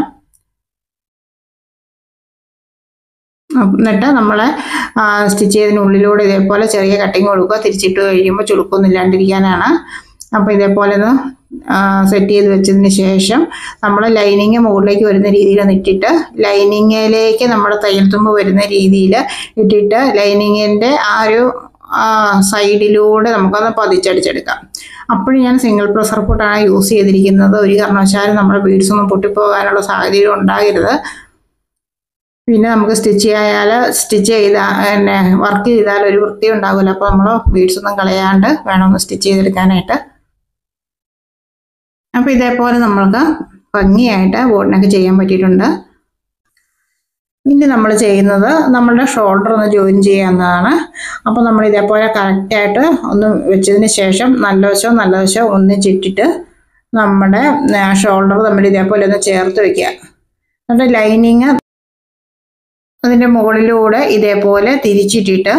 എന്നിട്ട് നമ്മൾ സ്റ്റിച്ച് ചെയ്തതിനുള്ളിലൂടെ ഇതേപോലെ ചെറിയ കട്ടിങ് കൊടുക്കുക തിരിച്ചിട്ട് കഴിയുമ്പോൾ ചുളുക്കൊന്നും ഇല്ലാണ്ടിരിക്കാനാണ് അപ്പോൾ ഇതേപോലെ ഒന്ന് സെറ്റ് ചെയ്ത് വെച്ചതിന് ശേഷം നമ്മൾ ലൈനിങ് മുകളിലേക്ക് വരുന്ന രീതിയിൽ ഒന്ന് ഇട്ടിട്ട് ലൈനിങ്ങിലേക്ക് നമ്മുടെ തയ്യൽ തുമ്പ് വരുന്ന രീതിയിൽ ഇട്ടിട്ട് ലൈനിങ്ങിൻ്റെ ആ ഒരു സൈഡിലൂടെ നമുക്കൊന്ന് പതിച്ചടിച്ചെടുക്കാം അപ്പോഴും ഞാൻ സിംഗിൾ പ്രഷർ ഫുട്ടാണ് യൂസ് ചെയ്തിരിക്കുന്നത് ഒരു കാരണവശാലും നമ്മുടെ ബീഡ്സ് ഒന്നും പൊട്ടിപ്പോകാനുള്ള സാഹചര്യം ഉണ്ടാകരുത് പിന്നെ നമുക്ക് സ്റ്റിച്ച് ചെയ്യാൽ സ്റ്റിച്ച് ചെയ്താൽ പിന്നെ വർക്ക് ചെയ്താൽ ഒരു വൃത്തി ഉണ്ടാകില്ല അപ്പോൾ നമ്മൾ ബീഡ്സ് ഒന്നും കളയാണ്ട് വേണം ഒന്ന് സ്റ്റിച്ച് ചെയ്തെടുക്കാനായിട്ട് അപ്പോൾ ഇതേപോലെ നമ്മൾക്ക് ഭംഗിയായിട്ട് ബോർഡിനൊക്കെ ചെയ്യാൻ പറ്റിയിട്ടുണ്ട് ഇനി നമ്മൾ ചെയ്യുന്നത് നമ്മളുടെ ഷോൾഡർ ഒന്ന് ജോയിൻ ചെയ്യാവുന്നതാണ് അപ്പോൾ നമ്മൾ ഇതേപോലെ കറക്റ്റായിട്ട് ഒന്ന് വെച്ചതിന് ശേഷം നല്ല വശവും നല്ല വശവും ഒന്നിച്ചിട്ടിട്ട് നമ്മുടെ ഷോൾഡർ തമ്മിൽ ഇതേപോലെ ഒന്ന് ചേർത്ത് വെക്കുക എന്നിട്ട് ലൈനിങ് അതിൻ്റെ മുകളിലൂടെ ഇതേപോലെ തിരിച്ചിട്ടിട്ട്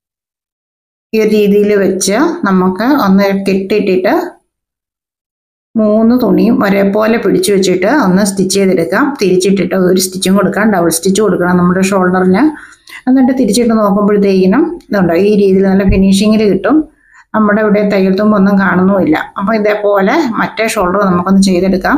ഈ രീതിയിൽ വെച്ച് നമുക്ക് ഒന്ന് കെട്ടിയിട്ടിട്ട് മൂന്ന് തുണിയും ഒരേപോലെ പിടിച്ചു വെച്ചിട്ട് ഒന്ന് സ്റ്റിച്ച് ചെയ്തെടുക്കാം തിരിച്ചിട്ടിട്ട് ഒരു സ്റ്റിച്ചും കൊടുക്കാം ഡബിൾ സ്റ്റിച്ച് കൊടുക്കണം നമ്മുടെ ഷോൾഡറിന് എന്നിട്ട് തിരിച്ചിട്ട് നോക്കുമ്പോഴത്തേക്കിനും ഇതുണ്ടോ ഈ രീതിയിൽ നല്ല ഫിനിഷിങ്ങിൽ കിട്ടും നമ്മുടെ ഇവിടെ തയ്യൽ തുമ്പൊന്നും കാണുന്നുമില്ല അപ്പോൾ ഇതേപോലെ മറ്റേ ഷോൾഡർ നമുക്കൊന്ന് ചെയ്തെടുക്കാം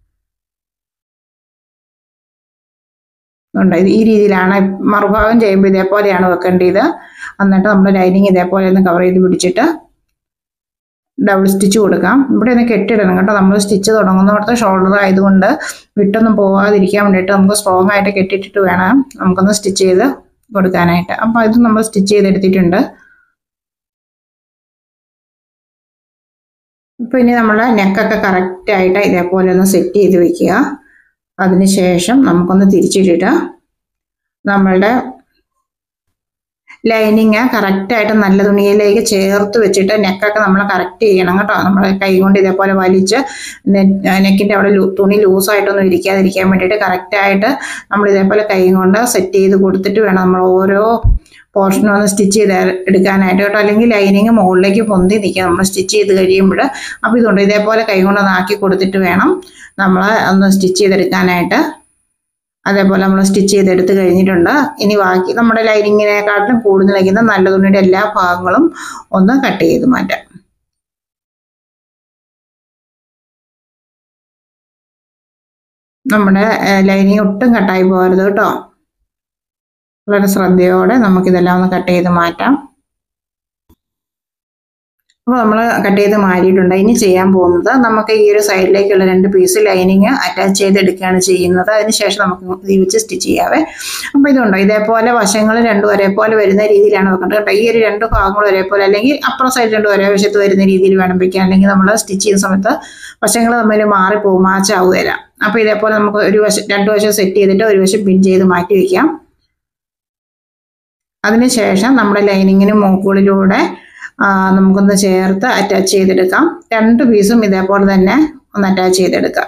ഉണ്ട് ഇത് ഈ രീതിയിലാണ് മറുഭാഗം ചെയ്യുമ്പോൾ ഇതേപോലെയാണ് വെക്കേണ്ടത് എന്നിട്ട് നമ്മൾ ലൈനിങ് ഇതേപോലെ ഒന്ന് കവർ ചെയ്ത് പിടിച്ചിട്ട് ഡബിൾ സ്റ്റിച്ച് കൊടുക്കാം ഇവിടെ ഒന്ന് കെട്ടിടണം കേട്ടോ നമ്മൾ സ്റ്റിച്ച് തുടങ്ങുന്നിടത്ത് ഷോൾഡർ ആയതുകൊണ്ട് വിട്ടൊന്നും പോകാതിരിക്കാൻ വേണ്ടിയിട്ട് നമുക്ക് സ്ട്രോങ് ആയിട്ട് കെട്ടിയിട്ടിട്ട് വേണം നമുക്കൊന്ന് സ്റ്റിച്ച് ചെയ്ത് കൊടുക്കാനായിട്ട് അപ്പോൾ ഇത് നമ്മൾ സ്റ്റിച്ച് ചെയ്തെടുത്തിട്ടുണ്ട് ഇപ്പോൾ ഇനി നമ്മൾ നെക്കൊക്കെ കറക്റ്റായിട്ട് ഇതേപോലെ ഒന്ന് സെറ്റ് ചെയ്ത് വെക്കുക അതിനുശേഷം നമുക്കൊന്ന് തിരിച്ചിട്ടിട്ട് നമ്മളുടെ ലൈനിങ് കറക്റ്റായിട്ട് നല്ല തുണിയിലേക്ക് ചേർത്ത് വെച്ചിട്ട് നെക്കൊക്കെ നമ്മൾ കറക്റ്റ് ചെയ്യണം കേട്ടോ നമ്മൾ കൈ കൊണ്ട് ഇതേപോലെ വലിച്ച് നെക്കിൻ്റെ അവിടെ ലൂ- തുണി ലൂസായിട്ടൊന്നും ഇരിക്കാതിരിക്കാൻ വേണ്ടിയിട്ട് കറക്റ്റായിട്ട് നമ്മൾ ഇതേപോലെ കൈ കൊണ്ട് സെറ്റ് ചെയ്ത് കൊടുത്തിട്ട് വേണം നമ്മൾ ഓരോ പോർഷനും ഒന്ന് സ്റ്റിച്ച് ചെയ്ത് എടുക്കാനായിട്ട് കേട്ടോ അല്ലെങ്കിൽ ലൈനിങ് മുകളിലേക്ക് പൊന്തി നിൽക്കുക നമ്മൾ സ്റ്റിച്ച് ചെയ്ത് കഴിയുമ്പോൾ അപ്പോൾ ഇതുണ്ട് ഇതേപോലെ കൈ കൊണ്ട് ഒന്ന് ആക്കി കൊടുത്തിട്ട് വേണം നമ്മൾ ഒന്ന് സ്റ്റിച്ച് ചെയ്തെടുക്കാനായിട്ട് അതേപോലെ നമ്മൾ സ്റ്റിച്ച് ചെയ്തെടുത്ത് കഴിഞ്ഞിട്ടുണ്ട് ഇനി ബാക്കി നമ്മുടെ ലൈനിങ്ങിനെക്കാട്ടിലും കൂടുതൽ നിൽക്കുന്ന നല്ല തുണിയുടെ എല്ലാ ഭാഗങ്ങളും ഒന്ന് കട്ട് ചെയ്ത് മാറ്റാം നമ്മുടെ ലൈനിങ് ഒട്ടും കട്ടായി പോകരുത് കേട്ടോ വളരെ ശ്രദ്ധയോടെ നമുക്കിതെല്ലാം ഒന്ന് കട്ട് ചെയ്ത് മാറ്റാം അപ്പോൾ നമ്മൾ കട്ട് ചെയ്ത് മാറ്റിയിട്ടുണ്ട് ഇനി ചെയ്യാൻ പോകുന്നത് നമുക്ക് ഈ ഒരു സൈഡിലേക്കുള്ള രണ്ട് പീസ് ലൈനിങ് അറ്റാച്ച് ചെയ്തെടുക്കുകയാണ് ചെയ്യുന്നത് അതിനുശേഷം നമുക്ക് ഇത് വെച്ച് സ്റ്റിച്ച് ചെയ്യാവേ അപ്പോൾ ഇതുണ്ടോ ഇതേപോലെ വശങ്ങൾ രണ്ടും ഒരേപോലെ വരുന്ന രീതിയിലാണ് വെക്കേണ്ടത് കേട്ടോ ഈ ഒരു രണ്ട് ഭാഗങ്ങളും ഒരേപോലെ അല്ലെങ്കിൽ അപ്പുറം സൈഡ് രണ്ടും ഒരേ വശത്ത് വരുന്ന രീതിയിൽ വേണം വെക്കാൻ അല്ലെങ്കിൽ നമ്മൾ സ്റ്റിച്ച് ചെയ്യുന്ന സമയത്ത് വശങ്ങൾ തമ്മിൽ മാറിപ്പോകും മാച്ചാവുകയില്ല അപ്പോൾ ഇതേപോലെ നമുക്ക് ഒരു വശം രണ്ട് വശം സെറ്റ് ചെയ്തിട്ട് ഒരു വശം പിൻ ചെയ്ത് മാറ്റി വയ്ക്കാം അതിനുശേഷം നമ്മുടെ ലൈനിങ്ങിന് മൂക്കുകളിലൂടെ ആ, നമുക്കൊന്ന് ചേർത്ത് അറ്റാച്ച് ചെയ്തെടുക്കാം രണ്ട് പീസും ഇതേപോലെ തന്നെ ഒന്ന് അറ്റാച്ച് ചെയ്തെടുക്കാം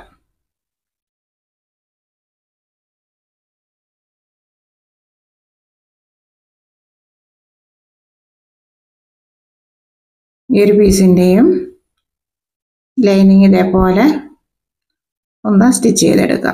ഈ ഒരു പീസിൻ്റെയും ലൈനിങ് ഇതേപോലെ ഒന്ന് സ്റ്റിച്ച് ചെയ്തെടുക്കാം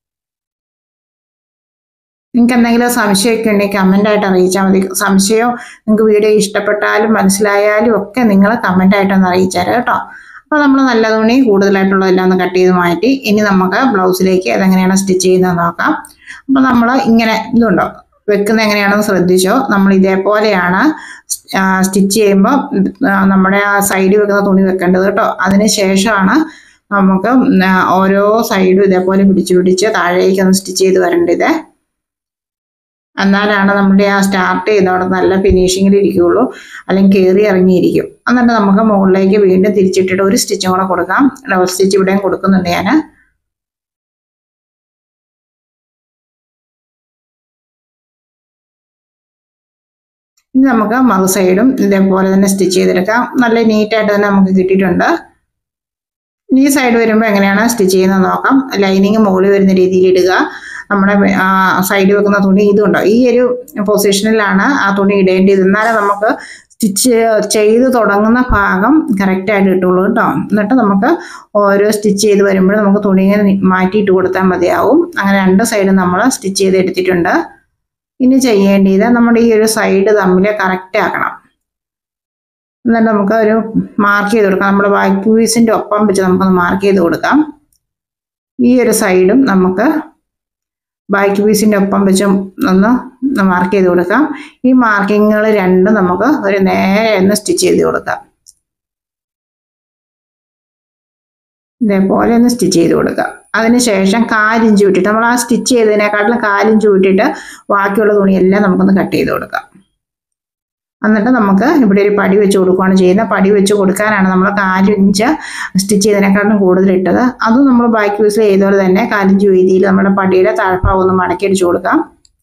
നിങ്ങൾക്ക് എന്തെങ്കിലും സംശയമൊക്കെ ഉണ്ടെങ്കിൽ കമൻ്റായിട്ട് അറിയിച്ചാൽ മതി സംശയം നിങ്ങൾക്ക് വീഡിയോ ഇഷ്ടപ്പെട്ടാലും മനസ്സിലായാലും ഒക്കെ നിങ്ങൾ കമൻ്റായിട്ടൊന്ന് അറിയിച്ചാൽ കേട്ടോ അപ്പോൾ നമ്മൾ നല്ല തുണി കൂടുതലായിട്ടുള്ളതെല്ലാം ഒന്ന് കട്ട് ചെയ്ത് മാറ്റി ഇനി നമുക്ക് ബ്ലൗസിലേക്ക് അതെങ്ങനെയാണ് സ്റ്റിച്ച് ചെയ്യുന്നത് നോക്കാം അപ്പോൾ നമ്മൾ ഇങ്ങനെ ഇതുണ്ടോ വെക്കുന്നത് എങ്ങനെയാണെന്ന് ശ്രദ്ധിച്ചോ നമ്മൾ ഇതേപോലെയാണ് സ്റ്റിച്ച് ചെയ്യുമ്പോൾ നമ്മുടെ ആ സൈഡിൽ വെക്കുന്ന തുണി വെക്കേണ്ടത് കേട്ടോ അതിന് ശേഷമാണ് നമുക്ക് ആ, ഓരോ സൈഡും ഇതേപോലെ പിടിച്ച് പിടിച്ച് താഴേക്ക് ഒന്ന് സ്റ്റിച്ച് ചെയ്ത് വരേണ്ടത് എന്നാലാണ് നമ്മുടെ ആ സ്റ്റാർട്ട് ചെയ്യുന്നവിടെ നല്ല ഫിനിഷിങ്ങിൽ ഇരിക്കുകയുള്ളൂ അല്ലെങ്കിൽ കയറി ഇറങ്ങിയിരിക്കും എന്നിട്ട് നമുക്ക് മുകളിലേക്ക് വീണ്ടും തിരിച്ചിട്ടിട്ട് ഒരു സ്റ്റിച്ചും കൂടെ കൊടുക്കാം ഡബിൾ സ്റ്റിച്ച് ഇവിടെയും കൊടുക്കുന്നുണ്ട് ഞാൻ ഇനി നമുക്ക് മറു സൈഡും ഇതേപോലെ തന്നെ സ്റ്റിച്ച് ചെയ്തെടുക്കാം നല്ല നീറ്റായിട്ട് തന്നെ നമുക്ക് കിട്ടിയിട്ടുണ്ട് ഇനി ഈ സൈഡ് വരുമ്പോൾ എങ്ങനെയാണ് സ്റ്റിച്ച് ചെയ്യുന്നത് നോക്കാം ലൈനിങ് മുകളിൽ വരുന്ന രീതിയിൽ ഇടുക നമ്മുടെ സൈഡിൽ വെക്കുന്ന തുണി ഇതുണ്ടോ ഈ ഒരു പൊസിഷനിലാണ് ആ തുണി ഇടേണ്ടത് എന്നാലേ നമുക്ക് സ്റ്റിച്ച് ചെയ്ത് തുടങ്ങുന്ന ഭാഗം കറക്റ്റായിട്ട് കിട്ടുള്ളൂ കേട്ടോ എന്നിട്ട് നമുക്ക് ഓരോ സ്റ്റിച്ച് ചെയ്ത് വരുമ്പോൾ നമുക്ക് തുണി ഇങ്ങനെ നി- മാറ്റിയിട്ട് കൊടുത്താൽ മതിയാവും അങ്ങനെ രണ്ട് സൈഡും നമ്മൾ സ്റ്റിച്ച് ചെയ്ത് എടുത്തിട്ടുണ്ട് ഇനി ചെയ്യേണ്ടത് നമ്മുടെ ഈ ഒരു സൈഡ് തമ്മിൽ കറക്റ്റ് ആക്കണം എന്നിട്ട് നമുക്ക് ഒരു മാർക്ക് ചെയ്ത് കൊടുക്കാം നമ്മുടെ ബാക്ക് പീസിൻ്റെ ഒപ്പം വെച്ച് നമുക്കൊന്ന് മാർക്ക് ചെയ്ത് കൊടുക്കാം ഈ ഒരു സൈഡും നമുക്ക് ബാക്ക് പീസിൻ്റെ ഒപ്പം വെച്ച് ഒന്ന് മാർക്ക് ചെയ്ത് കൊടുക്കാം ഈ മാർക്കിങ്ങുകൾ രണ്ടും നമുക്ക് ഒരു നേരെ ഒന്ന് സ്റ്റിച്ച് ചെയ്ത് കൊടുക്കാം ഇതേപോലെ ഒന്ന് സ്റ്റിച്ച് ചെയ്ത് കൊടുക്കാം അതിനുശേഷം കാലിഞ്ച് വിട്ടിട്ട് നമ്മൾ ആ സ്റ്റിച്ച് ചെയ്തതിനേക്കാട്ടിലും കാലിഞ്ച് വിട്ടിട്ട് ബാക്കിയുള്ള തുണിയെല്ലാം നമുക്കൊന്ന് കട്ട് ചെയ്ത് കൊടുക്കാം എന്നിട്ട് നമുക്ക് ഇവിടെ ഒരു പടി വെച്ച് കൊടുക്കുകയാണ് ചെയ്യുന്നത് പടി വെച്ച് കൊടുക്കാനാണ് നമ്മൾ കാലിഞ്ച് സ്റ്റിച്ച് ചെയ്തതിനേക്കാളും കൂടുതൽ ഇട്ടത് അതും നമ്മൾ ബാക്ക് പീസിൽ ചെയ്തപോലെ തന്നെ കാലിഞ്ച് വീതിയിൽ നമ്മുടെ പടിയുടെ താഴ്ഭാഗം ഒന്ന് മടക്കി അടിച്ചു കൊടുക്കാം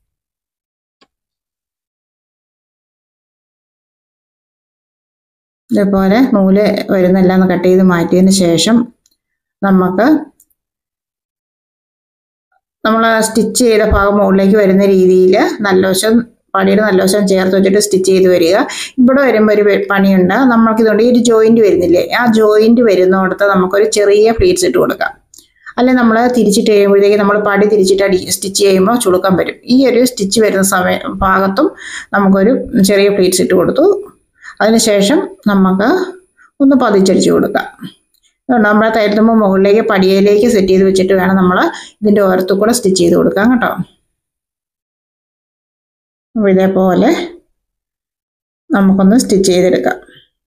ഇതേപോലെ നൂല് വരുന്നെല്ലാം ഒന്ന് കട്ട് ചെയ്ത് മാറ്റിയതിന് ശേഷം നമുക്ക് നമ്മൾ സ്റ്റിച്ച് ചെയ്ത ഭാഗം മുകളിലേക്ക് വരുന്ന രീതിയിൽ നല്ല വശം പടിയുടെ നല്ല വശം ചേർത്ത് വെച്ചിട്ട് സ്റ്റിച്ച് ചെയ്ത് വരിക ഇവിടെ വരുമ്പോൾ ഒരു വെ- പണിയുണ്ട് നമ്മൾക്കിതുകൊണ്ട് ഈ ഒരു ജോയിന്റ് വരുന്നില്ലേ ആ ജോയിന്റ് വരുന്നിടത്ത് നമുക്കൊരു ചെറിയ പ്ലീറ്റ്സ് ഇട്ട് കൊടുക്കാം അല്ലെ നമ്മൾ തിരിച്ചിട്ട് കഴിയുമ്പോഴത്തേക്ക് നമ്മൾ പടി തിരിച്ചിട്ട് അടി സ്റ്റിച്ച് ചെയ്യുമ്പോൾ ചുളുക്കം വരും ഈ ഒരു സ്റ്റിച്ച് വരുന്ന സമയം ഭാഗത്തും നമുക്കൊരു ചെറിയ പ്ലീറ്റ്സ് ഇട്ട് കൊടുത്തു അതിനുശേഷം നമുക്ക് ഒന്ന് പതിച്ചടിച്ച് കൊടുക്കാം അതുകൊണ്ട് നമ്മളെ തരുത്തുമ്പോൾ മുകളിലേക്ക് പടിയയിലേക്ക് സെറ്റ് ചെയ്ത് വെച്ചിട്ട് വേണം നമ്മൾ ഇതിൻ്റെ ഓരത്തു കൂടെ സ്റ്റിച്ച് ചെയ്ത് കൊടുക്കാം കേട്ടോ അപ്പോൾ ഇതേപോലെ നമുക്കൊന്ന് സ്റ്റിച്ച് ചെയ്തെടുക്കാം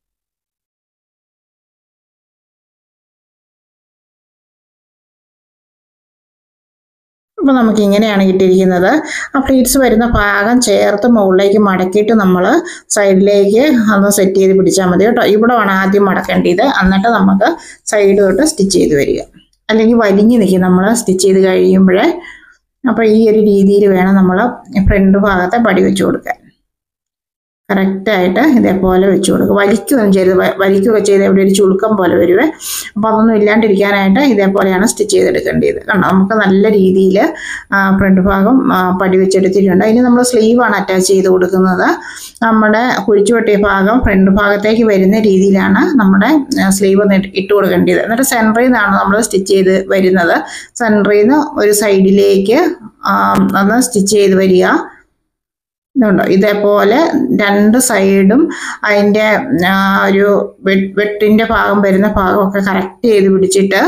അപ്പോൾ നമുക്ക് ഇങ്ങനെയാണ് കിട്ടിയിരിക്കുന്നത് ആ പ്ലീറ്റ്സ് വരുന്ന ഭാഗം ചേർത്ത് മുകളിലേക്ക് മടക്കിയിട്ട് നമ്മൾ സൈഡിലേക്ക് ഒന്ന് സെറ്റ് ചെയ്ത് പിടിച്ചാൽ മതി കേട്ടോ ഇവിടെ വേണം ആദ്യം മടക്കേണ്ടത് എന്നിട്ട് നമുക്ക് സൈഡ് തൊട്ട് സ്റ്റിച്ച് ചെയ്ത് വരിക അല്ലെങ്കിൽ വലിഞ്ഞ് നിൽക്കും നമ്മൾ സ്റ്റിച്ച് ചെയ്ത് കഴിയുമ്പോഴേ അപ്പോൾ ഈ ഒരു രീതിയിൽ വേണം നമ്മൾ ഫ്രണ്ട് ഭാഗത്തെ പടി വെച്ച് കൊടുക്കാൻ കറക്റ്റായിട്ട് ഇതേപോലെ വെച്ച് കൊടുക്കുക വലിക്കുകയൊന്നും ചെയ്ത് വ- വലിക്കുകയൊക്കെ ചെയ്ത് ഇവിടെ ഒരു ചുളുക്കം പോലെ വരുവേ അപ്പോൾ അതൊന്നും ഇല്ലാണ്ടിരിക്കാനായിട്ട് ഇതേപോലെയാണ് സ്റ്റിച്ച് ചെയ്തെടുക്കേണ്ടത് കണ്ടോ നമുക്ക് നല്ല രീതിയിൽ ഫ്രണ്ട് ഭാഗം ആ, പടി വെച്ചെടുത്തിട്ടുണ്ട് അതിന് നമ്മൾ സ്ലീവാണ് അറ്റാച്ച് ചെയ്ത് കൊടുക്കുന്നത് നമ്മുടെ കുഴിച്ചു വെട്ടിയ ഭാഗം ഫ്രണ്ട് ഭാഗത്തേക്ക് വരുന്ന രീതിയിലാണ് നമ്മുടെ സ്ലീവ് ഒന്ന് ഇട്ട് ഇട്ട് കൊടുക്കേണ്ടത് എന്നിട്ട് സെൻറ്ററിൽ നിന്നാണ് നമ്മൾ സ്റ്റിച്ച് ചെയ്ത് വരുന്നത് സെൻറ്ററിൽ നിന്ന് ഒരു സൈഡിലേക്ക് ഒന്ന് സ്റ്റിച്ച് ചെയ്ത് വരിക ഇതുണ്ടോ ഇതേപോലെ രണ്ട് സൈഡും അതിൻ്റെ ആ, ഒരു വെ- വെട്ടിൻ്റെ ഭാഗം വരുന്ന ഭാഗമൊക്കെ കറക്റ്റ് ചെയ്ത് പിടിച്ചിട്ട്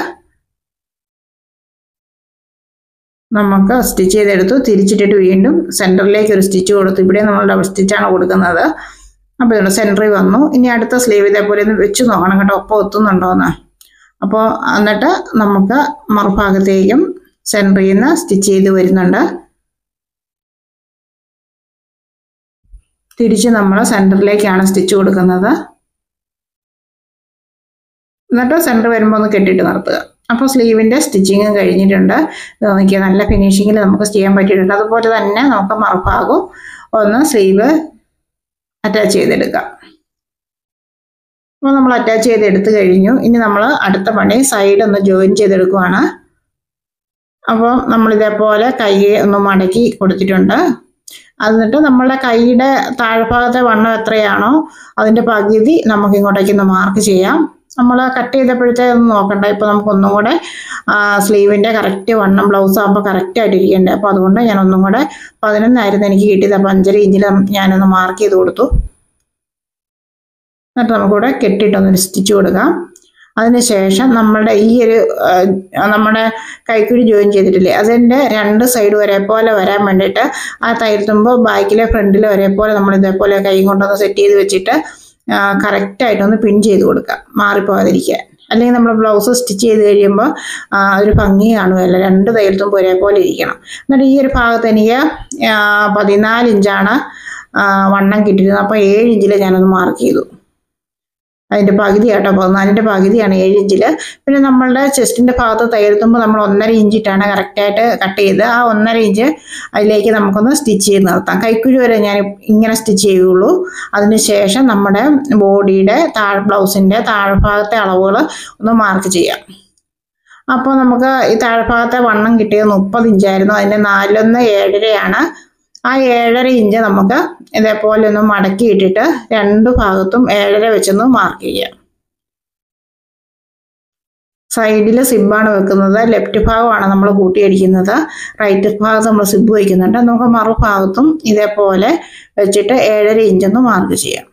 നമുക്ക് സ്റ്റിച്ച് ചെയ്തെടുത്തു തിരിച്ചിട്ടിട്ട് വീണ്ടും സെൻറ്ററിലേക്ക് ഒരു സ്റ്റിച്ച് കൊടുത്തു ഇവിടെ നമ്മൾ ഡബിൾ സ്റ്റിച്ചാണ് കൊടുക്കുന്നത് അപ്പോൾ ഇതുണ്ട് സെൻറ്ററിൽ വന്നു ഇനി അടുത്ത സ്ലീവ് ഇതേപോലെ ഒന്ന് വെച്ച് നോക്കണം കേട്ടോ ഒപ്പം ഒത്തുന്നുണ്ടോയെന്ന് അപ്പോൾ എന്നിട്ട് നമുക്ക് മറുഭാഗത്തേക്കും സെൻറ്ററിൽ നിന്ന് സ്റ്റിച്ച് ചെയ്ത് വരുന്നുണ്ട് തിരിച്ച് നമ്മൾ സെൻറ്ററിലേക്കാണ് സ്റ്റിച്ച് കൊടുക്കുന്നത് എന്നിട്ട് സെൻറ്റർ വരുമ്പോൾ ഒന്ന് കെട്ടിയിട്ട് നിർത്തുക അപ്പോൾ സ്ലീവിൻ്റെ സ്റ്റിച്ചിങ്ങും കഴിഞ്ഞിട്ടുണ്ട് ഇത് നോക്കിയ നല്ല ഫിനിഷിങ്ങിൽ നമുക്ക് ചെയ്യാൻ പറ്റിയിട്ടുണ്ട് അതുപോലെ തന്നെ നമുക്ക് മറുഭാഗവും ഒന്ന് സ്ലീവ് അറ്റാച്ച് ചെയ്തെടുക്കാം അപ്പോൾ നമ്മൾ അറ്റാച്ച് ചെയ്ത് എടുത്തു കഴിഞ്ഞു ഇനി നമ്മൾ അടുത്ത പണി സൈഡ് ഒന്ന് ജോയിൻ ചെയ്തെടുക്കുവാണ് അപ്പോൾ നമ്മൾ ഇതേപോലെ കൈ ഒന്ന് മടക്കി കൊടുത്തിട്ടുണ്ട് എന്നിട്ട് നമ്മളുടെ കൈയുടെ താഴ്ഭാഗത്തെ വണ്ണം എത്രയാണോ അതിൻ്റെ പകുതി നമുക്ക് ഇങ്ങോട്ടേക്ക് ഒന്ന് മാർക്ക് ചെയ്യാം നമ്മൾ കട്ട് ചെയ്തപ്പോഴത്തേ ഒന്ന് നോക്കണ്ട ഇപ്പോൾ നമുക്ക് ഒന്നും കൂടെ സ്ലീവിൻ്റെ കറക്റ്റ് വണ്ണം ബ്ലൗസ് ആകുമ്പോൾ കറക്റ്റ് ആയിട്ട് ഇരിക്കണ്ടേ അപ്പോൾ അതുകൊണ്ട് ഞാൻ ഒന്നും കൂടെ പതിനൊന്നായിരുന്നു എനിക്ക് കിട്ടിയത് അപ്പോൾ അഞ്ചര ഇഞ്ചിൽ ഞാനൊന്ന് മാർക്ക് ചെയ്ത് കൊടുത്തു എന്നിട്ട് നമുക്കിവിടെ കെട്ടിയിട്ടൊന്ന് സ്റ്റിച്ച് കൊടുക്കാം അതിനുശേഷം നമ്മുടെ ഈ ഒരു ആ, നമ്മുടെ കൈക്കുഴി ജോയിൻ ചെയ്തിട്ടില്ലേ അതിൻ്റെ രണ്ട് സൈഡ് ഒരേപോലെ വരാൻ വേണ്ടിയിട്ട് ആ തയ്യൽത്തുമ്പോൾ ബാക്കിലെ ഫ്രണ്ടിലെ ഒരേപോലെ നമ്മൾ ഇതേപോലെ കൈ കൊണ്ടൊന്ന് സെറ്റ് ചെയ്ത് വെച്ചിട്ട് കറക്റ്റായിട്ടൊന്ന് പിൻ ചെയ്ത് കൊടുക്കുക മാറിപ്പോകാതിരിക്കാൻ അല്ലെങ്കിൽ നമ്മൾ ബ്ലൗസ് സ്റ്റിച്ച് ചെയ്ത് കഴിയുമ്പോൾ ആ, ഒരു ഭംഗി കാണുമല്ലോ രണ്ട് തയ്യൽത്തുമ്പോൾ ഒരേപോലെ ഇരിക്കണം എന്നിട്ട് ഈ ഒരു ഭാഗത്ത് എനിക്ക് ആ, പതിനാല് ഇഞ്ചാണ് ആ, വണ്ണം കിട്ടിയിരുന്നത് അപ്പോൾ ഏഴ് ഇഞ്ചിൽ ഞാനൊന്ന് മാർക്ക് ചെയ്തു അതിൻ്റെ പകുതി കേട്ടോ പതിനാലിൻ്റെ പകുതിയാണ് ഏഴ് ഇഞ്ചിൽ പിന്നെ നമ്മളുടെ ചെസ്റ്റിൻ്റെ ഭാഗത്ത് തയ്യെടുത്തുമ്പോൾ നമ്മൾ ഒന്നര ഇഞ്ചിട്ടാണ് കറക്റ്റായിട്ട് കട്ട് ചെയ്ത് ആ ഒന്നര ഇഞ്ച് അതിലേക്ക് നമുക്കൊന്ന് സ്റ്റിച്ച് ചെയ്ത് നിർത്താം കൈക്കുഴി വരെ ഞാൻ ഇങ്ങനെ സ്റ്റിച്ച് ചെയ്യുള്ളൂ അതിനുശേഷം നമ്മുടെ ബോഡിയുടെ താഴ് ബ്ലൗസിൻ്റെ താഴ്ഭാഗത്തെ അളവുകൾ ഒന്ന് മാർക്ക് ചെയ്യാം അപ്പോൾ നമുക്ക് ഈ താഴ്ഭാഗത്തെ വണ്ണം കിട്ടിയത് മുപ്പത് ഇഞ്ചായിരുന്നു അതിൻ്റെ നാലൊന്ന് ഏഴരയാണ് ആ ഏഴര ഇഞ്ച് നമുക്ക് ഇതേപോലെ ഒന്ന് മടക്കി ഇട്ടിട്ട് രണ്ട് ഭാഗത്തും ഏഴര വെച്ചൊന്ന് മാർക്ക് ചെയ്യാം സൈഡിൽ സിബാണ് വെക്കുന്നത് ലെഫ്റ്റ് ഭാഗമാണ് നമ്മൾ കൂട്ടിയടിക്കുന്നത് റൈറ്റ് ഭാഗത്ത് നമ്മൾ സിബ് വയ്ക്കുന്നുണ്ട് നമുക്ക് മറുഭാഗത്തും ഇതേപോലെ വെച്ചിട്ട് ഏഴര ഇഞ്ചൊന്ന് മാർക്ക് ചെയ്യാം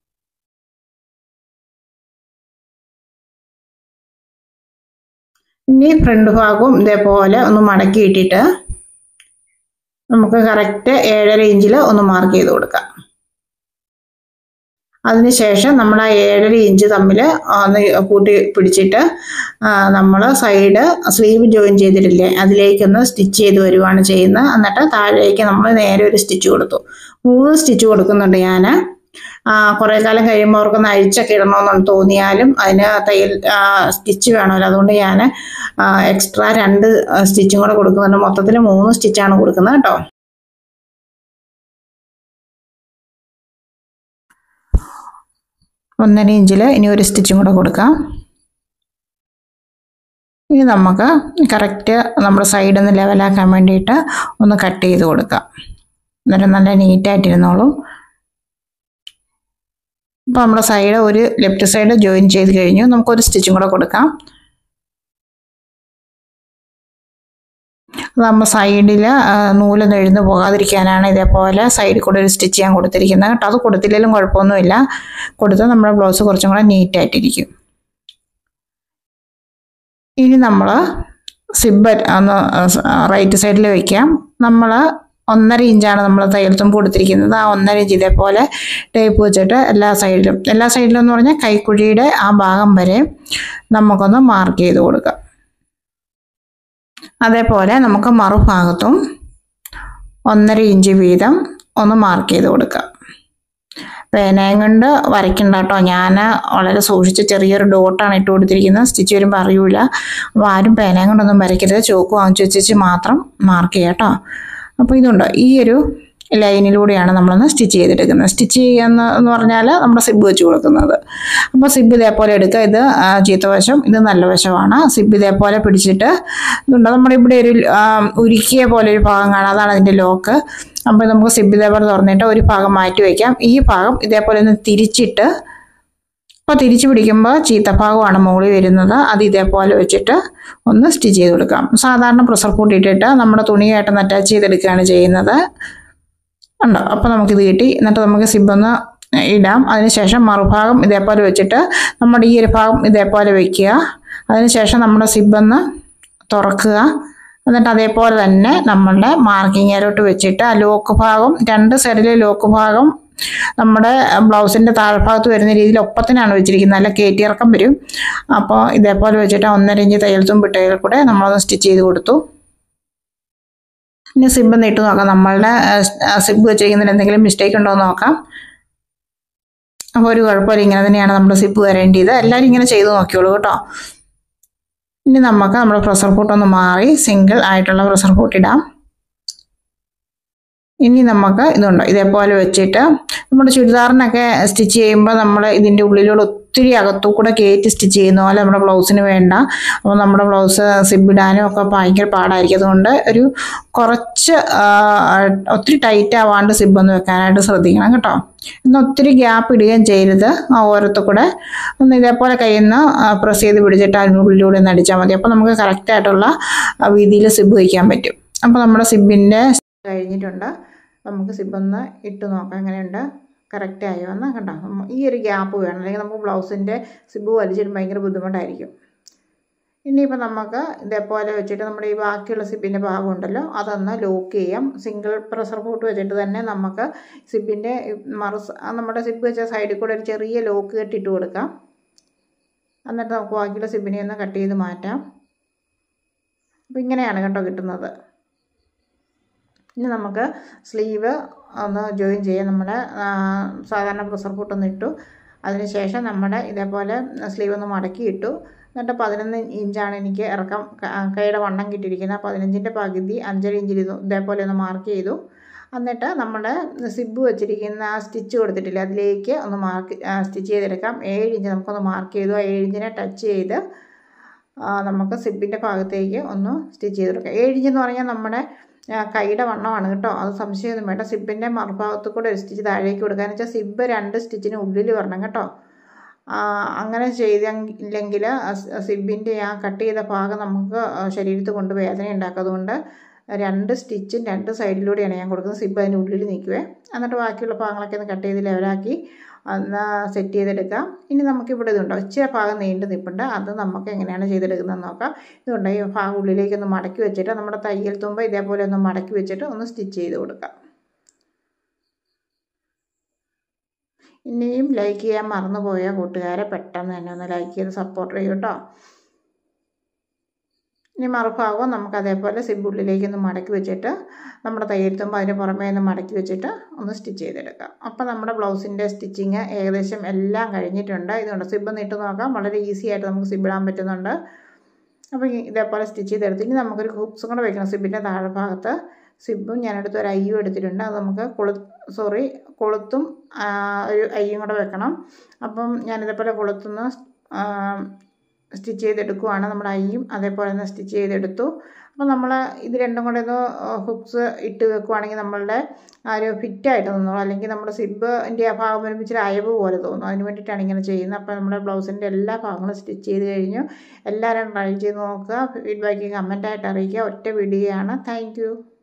ഇനി ഫ്രണ്ട് ഭാഗവും ഇതേപോലെ ഒന്ന് മടക്കി ഇട്ടിട്ട് നമുക്ക് കറക്റ്റ് ഏഴര ഇഞ്ചിൽ ഒന്ന് മാർക്ക് ചെയ്ത് കൊടുക്കാം അതിനുശേഷം നമ്മൾ ആ ഏഴര ഇഞ്ച് തമ്മിൽ ഒന്ന് കൂട്ടി പിടിച്ചിട്ട് നമ്മൾ സൈഡ് സ്ലീവ് ജോയിൻ ചെയ്തിട്ടില്ലേ അതിലേക്കൊന്ന് സ്റ്റിച്ച് ചെയ്ത് വരുവാണ് ചെയ്യുന്നത് എന്നിട്ട് താഴേക്ക് നമ്മൾ നേരെ ഒരു സ്റ്റിച്ച് കൊടുത്തു മൂന്ന് സ്റ്റിച്ച് കൊടുക്കുന്നുണ്ട് ഞാൻ കുറേ കാലം കഴിയുമ്പോൾ അവർക്കൊന്ന് അഴിച്ചൊക്കെ ഇടണമെന്ന് തോന്നിയാലും അതിന് തയ്യൽ സ്റ്റിച്ച് വേണമല്ലോ അതുകൊണ്ട് ഞാൻ എക്സ്ട്രാ രണ്ട് സ്റ്റിച്ചും കൂടെ കൊടുക്കുന്നുണ്ട് മൊത്തത്തിൽ മൂന്ന് സ്റ്റിച്ചാണ് കൊടുക്കുന്നത് കേട്ടോ ഒന്നര ഇഞ്ചിൽ ഇനി ഒരു സ്റ്റിച്ചും കൂടെ കൊടുക്കാം ഇനി നമുക്ക് കറക്റ്റ് നമ്മുടെ സൈഡിൽ നിന്ന് ലെവലാക്കാൻ വേണ്ടിയിട്ട് ഒന്ന് കട്ട് ചെയ്ത് കൊടുക്കാം അന്നേരം നല്ല നീറ്റായിട്ടിരുന്നോളും ഇപ്പോൾ നമ്മുടെ സൈഡ് ഒരു ലെഫ്റ്റ് സൈഡ് ജോയിൻ ചെയ്ത് കഴിഞ്ഞു നമുക്കൊരു സ്റ്റിച്ചും കൂടെ കൊടുക്കാം അത് നമ്മൾ സൈഡിൽ നൂലൊന്നും എഴുന്ന് പോകാതിരിക്കാനാണ് ഇതേപോലെ സൈഡിൽ കൂടെ ഒരു സ്റ്റിച്ച് ചെയ്യാൻ കൊടുത്തിരിക്കുന്നത് കേട്ടോ അത് കൊടുത്തില്ലെങ്കിലും കുഴപ്പമൊന്നുമില്ല കൊടുത്താൽ നമ്മുടെ ബ്ലൗസ് കുറച്ചും കൂടെ നീറ്റായിട്ടിരിക്കും ഇനി നമ്മൾ സിബ്ബർ ഒന്ന് റൈറ്റ് സൈഡിൽ വയ്ക്കാം നമ്മൾ ഒന്നര ഇഞ്ചാണ് നമ്മൾ തയ്യൽത്തുമ്പ് കൊടുത്തിരിക്കുന്നത് ആ ഒന്നര ഇഞ്ച് ഇതേപോലെ ടേപ്പ് വെച്ചിട്ട് എല്ലാ സൈഡിലും എല്ലാ സൈഡിലും എന്ന് പറഞ്ഞാൽ കൈക്കുഴിയുടെ ആ ഭാഗം വരെ നമുക്കൊന്ന് മാർക്ക് ചെയ്ത് കൊടുക്കാം അതേപോലെ നമുക്ക് മറുഭാഗത്തും ഒന്നര ഇഞ്ച് വീതം ഒന്ന് മാർക്ക് ചെയ്ത് കൊടുക്കാം പേനയും കൊണ്ട് വരയ്ക്കണ്ട കേട്ടോ ഞാൻ വളരെ സൂക്ഷിച്ച് ചെറിയൊരു ഡോട്ടാണ് ഇട്ട് കൊടുത്തിരിക്കുന്നത് സ്റ്റിച്ച് വരുമ്പോൾ അറിയൂല അപ്പോൾ ആരും പേനയും കൊണ്ടൊന്നും വരയ്ക്കരുത് ചോക്ക് വാങ്ങിച്ച് വെച്ച് മാത്രം മാർക്ക് ചെയ്യാം കേട്ടോ അപ്പോൾ ഇതുണ്ട് ഈ ഒരു ലൈനിലൂടെയാണ് നമ്മളൊന്ന് സ്റ്റിച്ച് ചെയ്തെടുക്കുന്നത് സ്റ്റിച്ച് ചെയ്യുന്ന എന്ന് പറഞ്ഞാൽ നമ്മുടെ സിബ് വെച്ച് കൊടുക്കുന്നത് അപ്പോൾ സിബ് ഇതേപോലെ എടുക്കുക ഇത് ആ, ചീത്തവശം ഇത് നല്ല വശമാണ് സിബ് ഇതേപോലെ പിടിച്ചിട്ട് ഇതുണ്ട് നമ്മുടെ ഇവിടെ ഒരു ആ, ഉരുക്കിയ പോലെ ഒരു ഭാഗം കാണാം അതാണ് അതിൻ്റെ ലോക്ക് അപ്പോൾ നമുക്ക് സിബ് ഇതേപോലെ തുറന്നിട്ട് ഒരു ഭാഗം മാറ്റി വയ്ക്കാം ഈ ഭാഗം ഇതേപോലെ ഒന്ന് തിരിച്ചിട്ട് അപ്പോൾ തിരിച്ചു പിടിക്കുമ്പോൾ ചീത്തഭാഗമാണ് മുകളിൽ വരുന്നത് അത് ഇതേപോലെ വെച്ചിട്ട് ഒന്ന് സ്റ്റിച്ച് ചെയ്ത് കൊടുക്കാം സാധാരണ പ്രഷർ കൂട്ടിയിട്ടിട്ട് നമ്മുടെ തുണിയായിട്ടൊന്ന് അറ്റാച്ച് ചെയ്തെടുക്കുകയാണ് ചെയ്യുന്നത് ഉണ്ടോ അപ്പോൾ നമുക്കിത് കിട്ടി എന്നിട്ട് നമുക്ക് സിബൊന്ന് ഇടാം അതിനുശേഷം മറുഭാഗം ഇതേപോലെ വെച്ചിട്ട് നമ്മുടെ ഈ ഒരു ഭാഗം ഇതേപോലെ വെക്കുക അതിനുശേഷം നമ്മുടെ സിബൊന്ന് തുറക്കുക എന്നിട്ട് അതേപോലെ തന്നെ നമ്മളുടെ മാർക്കിംഗ് ഏരോട്ട് വെച്ചിട്ട് ആ ലോക്ക് ഭാഗം രണ്ട് സൈഡിലെ ലോക്ക് ഭാഗം നമ്മുടെ ബ്ലൗസിൻ്റെ താഴ്ഭാഗത്ത് വരുന്ന രീതിയിൽ ഒപ്പത്തിനാണ് വെച്ചിരിക്കുന്നത് നല്ല കയറ്റിയിറക്കം വരും അപ്പോൾ ഇതേപോലെ വെച്ചിട്ട് ഒന്നര ഇഞ്ച് തയ്യൽ തുമ്പിട്ടയിൽ കൂടെ നമ്മളത് സ്റ്റിച്ച് ചെയ്ത് കൊടുത്തു ഇനി സിബ് ഒന്ന് ഇട്ട് നോക്കാം നമ്മളുടെ സിബ് വെച്ചിരിക്കുന്നതിൽ എന്തെങ്കിലും മിസ്റ്റേക്ക് ഉണ്ടോ എന്ന് നോക്കാം അപ്പോൾ ഒരു കുഴപ്പമില്ല ഇങ്ങനെ തന്നെയാണ് നമ്മുടെ സിബ് വരേണ്ടത് എല്ലാവരും ഇങ്ങനെ ചെയ്ത് നോക്കിയോളൂ കേട്ടോ ഇനി നമുക്ക് നമ്മുടെ പ്രഷർ കൂട്ടൊന്ന് മാറി സിംഗിൾ ആയിട്ടുള്ള പ്രഷർ കൂട്ടിടാം ഇനി നമുക്ക് ഇതുണ്ട് ഇതേപോലെ വെച്ചിട്ട് നമ്മുടെ ചുരിദാറിനൊക്കെ സ്റ്റിച്ച് ചെയ്യുമ്പോൾ നമ്മൾ ഇതിൻ്റെ ഉള്ളിലൂടെ ഒത്തിരി അകത്തു കൂടെ കയറ്റി സ്റ്റിച്ച് ചെയ്യുന്ന പോലെ നമ്മുടെ ബ്ലൗസിന് വേണ്ട അപ്പോൾ നമ്മുടെ ബ്ലൗസ് സിബിടാനും ഒക്കെ ഭയങ്കര പാടായിരിക്കും അതുകൊണ്ട് ഒരു കുറച്ച് ആ, ഒത്തിരി ടൈറ്റ് ആവാണ്ട് സിബൊന്ന് വെക്കാനായിട്ട് ശ്രദ്ധിക്കണം കേട്ടോ എന്നാൽ ഒത്തിരി ഗ്യാപ്പ് ഇടുകയും ചെയ്യരുത് ആ ഓരത്തു കൂടെ ഒന്ന് ഇതേപോലെ കയ്യിൽ നിന്ന് പ്രസ് ചെയ്ത് പിടിച്ചിട്ട് അതിനുള്ളിലൂടെ ഒന്ന് അടിച്ചാൽ മതി അപ്പോൾ നമുക്ക് കറക്റ്റായിട്ടുള്ള വീതിയിൽ സിബ് വയ്ക്കാൻ പറ്റും അപ്പോൾ നമ്മുടെ സിബിൻ്റെ കഴിഞ്ഞിട്ടുണ്ട് നമുക്ക് സിബൊന്ന് ഇട്ട് നോക്കാം എങ്ങനെയുണ്ട് കറക്റ്റ് ആയോ എന്ന് കണ്ടോ ഉം, ഈ ഒരു ഗ്യാപ്പ് വേണം അല്ലെങ്കിൽ നമുക്ക് ബ്ലൗസിൻ്റെ സിബ് വലിച്ചിട്ട് ഭയങ്കര ബുദ്ധിമുട്ടായിരിക്കും ഇനിയിപ്പോൾ നമുക്ക് ഇതേപോലെ വെച്ചിട്ട് നമ്മുടെ ഈ ബാക്കിയുള്ള സിബിൻ്റെ ഭാഗം ഉണ്ടല്ലോ അതൊന്ന് ലോക്ക് ചെയ്യാം സിംഗിൾ പ്രഷർ ബോട്ട് വെച്ചിട്ട് തന്നെ നമുക്ക് സിബിൻ്റെ മറു സ- ആ നമ്മുടെ സിബ് വെച്ച സൈഡിൽ കൂടെ ഒരു ചെറിയ ലോക്ക് കെട്ടിട്ട് കൊടുക്കാം എന്നിട്ട് നമുക്ക് ബാക്കിയുള്ള സിബിനെ ഒന്ന് കട്ട് ചെയ്ത് മാറ്റാം അപ്പോൾ ഇങ്ങനെയാണ് കേട്ടോ കിട്ടുന്നത് ഇനി നമുക്ക് സ്ലീവ് ഒന്ന് ജോയിൻ ചെയ്യാം നമ്മുടെ ആ, സാധാരണ പ്രഷർ ഒന്ന് ഇട്ടു അതിനുശേഷം നമ്മുടെ ഇതേപോലെ സ്ലീവ് ഒന്ന് മടക്കി ഇട്ടു എന്നിട്ട് പതിനൊന്ന് ഇഞ്ചാണ് എനിക്ക് ഇറക്കം ക- ആ, കൈയുടെ വണ്ണം കിട്ടിയിരിക്കുന്നത് പതിനഞ്ചിൻ്റെ പകുതി അഞ്ചര ഇഞ്ചിൽ ഇത് ഇതേപോലെ ഒന്ന് മാർക്ക് ചെയ്തു എന്നിട്ട് നമ്മുടെ സിബ് വെച്ചിരിക്കുന്ന ആ സ്റ്റിച്ച് കൊടുത്തിട്ടില്ല അതിലേക്ക് ഒന്ന് മാർക്ക് സ്റ്റിച്ച് ചെയ്തെടുക്കാം ഏഴ് ഇഞ്ച് നമുക്കൊന്ന് മാർക്ക് ചെയ്തു ആ ഏഴ് ഇഞ്ചിനെ ടച്ച് ചെയ്ത് ആ, നമുക്ക് സിബിൻ്റെ ഭാഗത്തേക്ക് ഒന്ന് സ്റ്റിച്ച് ചെയ്തെടുക്കാം ഏഴ് ഇഞ്ച് എന്ന് പറഞ്ഞാൽ നമ്മുടെ ആ, കൈയുടെ വണ്ണമാണ് കേട്ടോ അത് സംശയമൊന്നും വേണ്ട സിബിൻ്റെ മറുഭാഗത്ത് കൂടെ ഒരു സ്റ്റിച്ച് താഴേക്ക് കൊടുക്കുക എന്ന് വെച്ചാൽ സിബ് രണ്ട് സ്റ്റിച്ചിന് ഉള്ളിൽ വരണം കേട്ടോ ആ, അങ്ങനെ ചെയ്തില്ലെങ്കിൽ സിബിൻ്റെ ആ കട്ട് ചെയ്ത ഭാഗം നമുക്ക് ശരീരത്തിൽ കൊണ്ട് വേദന ഉണ്ടാക്കും അതുകൊണ്ട് രണ്ട് സ്റ്റിച്ചും രണ്ട് സൈഡിലൂടെയാണ് ഞാൻ കൊടുക്കുന്നത് സിബ് അതിൻ്റെ ഉള്ളിൽ നിൽക്കുവേ എന്നിട്ട് ബാക്കിയുള്ള ഭാഗങ്ങളൊക്കെ ഒന്ന് കട്ട് ചെയ്ത് ലെവലാക്കി ഒന്ന് സെറ്റ് ചെയ്തെടുക്കാം ഇനി നമുക്കിവിടെ ഇതുണ്ടോ ഇച്ചിരി ഭാഗം നീണ്ടു നിൽപ്പുണ്ട് അത് നമുക്ക് എങ്ങനെയാണ് ചെയ്തെടുക്കുന്നതെന്ന് നോക്കാം ഇതുണ്ട് ഈ ഭാഗം ഉള്ളിലേക്ക് ഒന്ന് മടക്കി വെച്ചിട്ട് നമ്മുടെ തയ്യൽ തുമ്പ് ഇതേപോലെ ഒന്ന് മടക്കി വെച്ചിട്ട് ഒന്ന് സ്റ്റിച്ച് ചെയ്ത് കൊടുക്കാം ഇനിയും ലൈക്ക് ചെയ്യാൻ മറന്നുപോയ കൂട്ടുകാരെ പെട്ടെന്ന് തന്നെ ഒന്ന് ലൈക്ക് ചെയ്ത് സപ്പോർട്ട് ചെയ്യും കേട്ടോ ഇനി മറുഭാഗം നമുക്ക് അതേപോലെ സിബ് ഉള്ളിലേക്ക് ഒന്ന് മടക്കി വെച്ചിട്ട് നമ്മുടെ തയ്യൽത്തുമ്പോൾ അതിന് പുറമേ ഒന്ന് മടക്കി വെച്ചിട്ട് ഒന്ന് സ്റ്റിച്ച് ചെയ്തെടുക്കാം അപ്പോൾ നമ്മുടെ ബ്ലൗസിൻ്റെ സ്റ്റിച്ചിങ് ഏകദേശം എല്ലാം കഴിഞ്ഞിട്ടുണ്ട് ഇതുണ്ട് സിബ് നീട്ട് നോക്കാം വളരെ ഈസി ആയിട്ട് നമുക്ക് സിബ് ഇടാൻ പറ്റുന്നുണ്ട് അപ്പോൾ ഈ ഇതേപോലെ സ്റ്റിച്ച് ചെയ്തെടുത്ത് ഇനി നമുക്കൊരു ഹൂപ്സും കൂടെ വെക്കണം സിബിൻ്റെ താഴെ ഭാഗത്ത് സിബും ഞാനെടുത്ത് ഒരു അയ്യും എടുത്തിട്ടുണ്ട് അത് നമുക്ക് കൊളു സോറി കൊളുത്തും ആ, ഒരു അയ്യും കൂടെ വെക്കണം അപ്പം ഞാനിതേപോലെ കൊളുത്തുന്ന സ്റ്റിച്ച് ചെയ്തെടുക്കുവാണ് നമ്മുടെ ഐയും അതേപോലെ തന്നെ സ്റ്റിച്ച് ചെയ്തെടുത്തു അപ്പോൾ നമ്മൾ ഇത് രണ്ടും കൂടെ ഒന്ന് ഹുക്സ് ഇട്ട് വെക്കുവാണെങ്കിൽ നമ്മളുടെ ആ ഒരു ഫിറ്റായിട്ട് തോന്നുള്ളൂ അല്ലെങ്കിൽ നമ്മുടെ സിബിൻ്റെ ആ ഭാഗം വരുമ്പോൾ ഇച്ചിരി അയവ് പോലെ തോന്നും അതിന് വേണ്ടിയിട്ടാണ് ഇങ്ങനെ ചെയ്യുന്നത് അപ്പോൾ നമ്മുടെ ബ്ലൗസിൻ്റെ എല്ലാ ഭാഗങ്ങളും സ്റ്റിച്ച് ചെയ്ത് കഴിഞ്ഞു എല്ലാവരും ട്രൈ ചെയ്ത് നോക്കുക ഫീഡ്ബാക്ക് കമൻറ്റായിട്ട് അറിയിക്കുക ഒറ്റ വീഡിയോ ആണ് താങ്ക്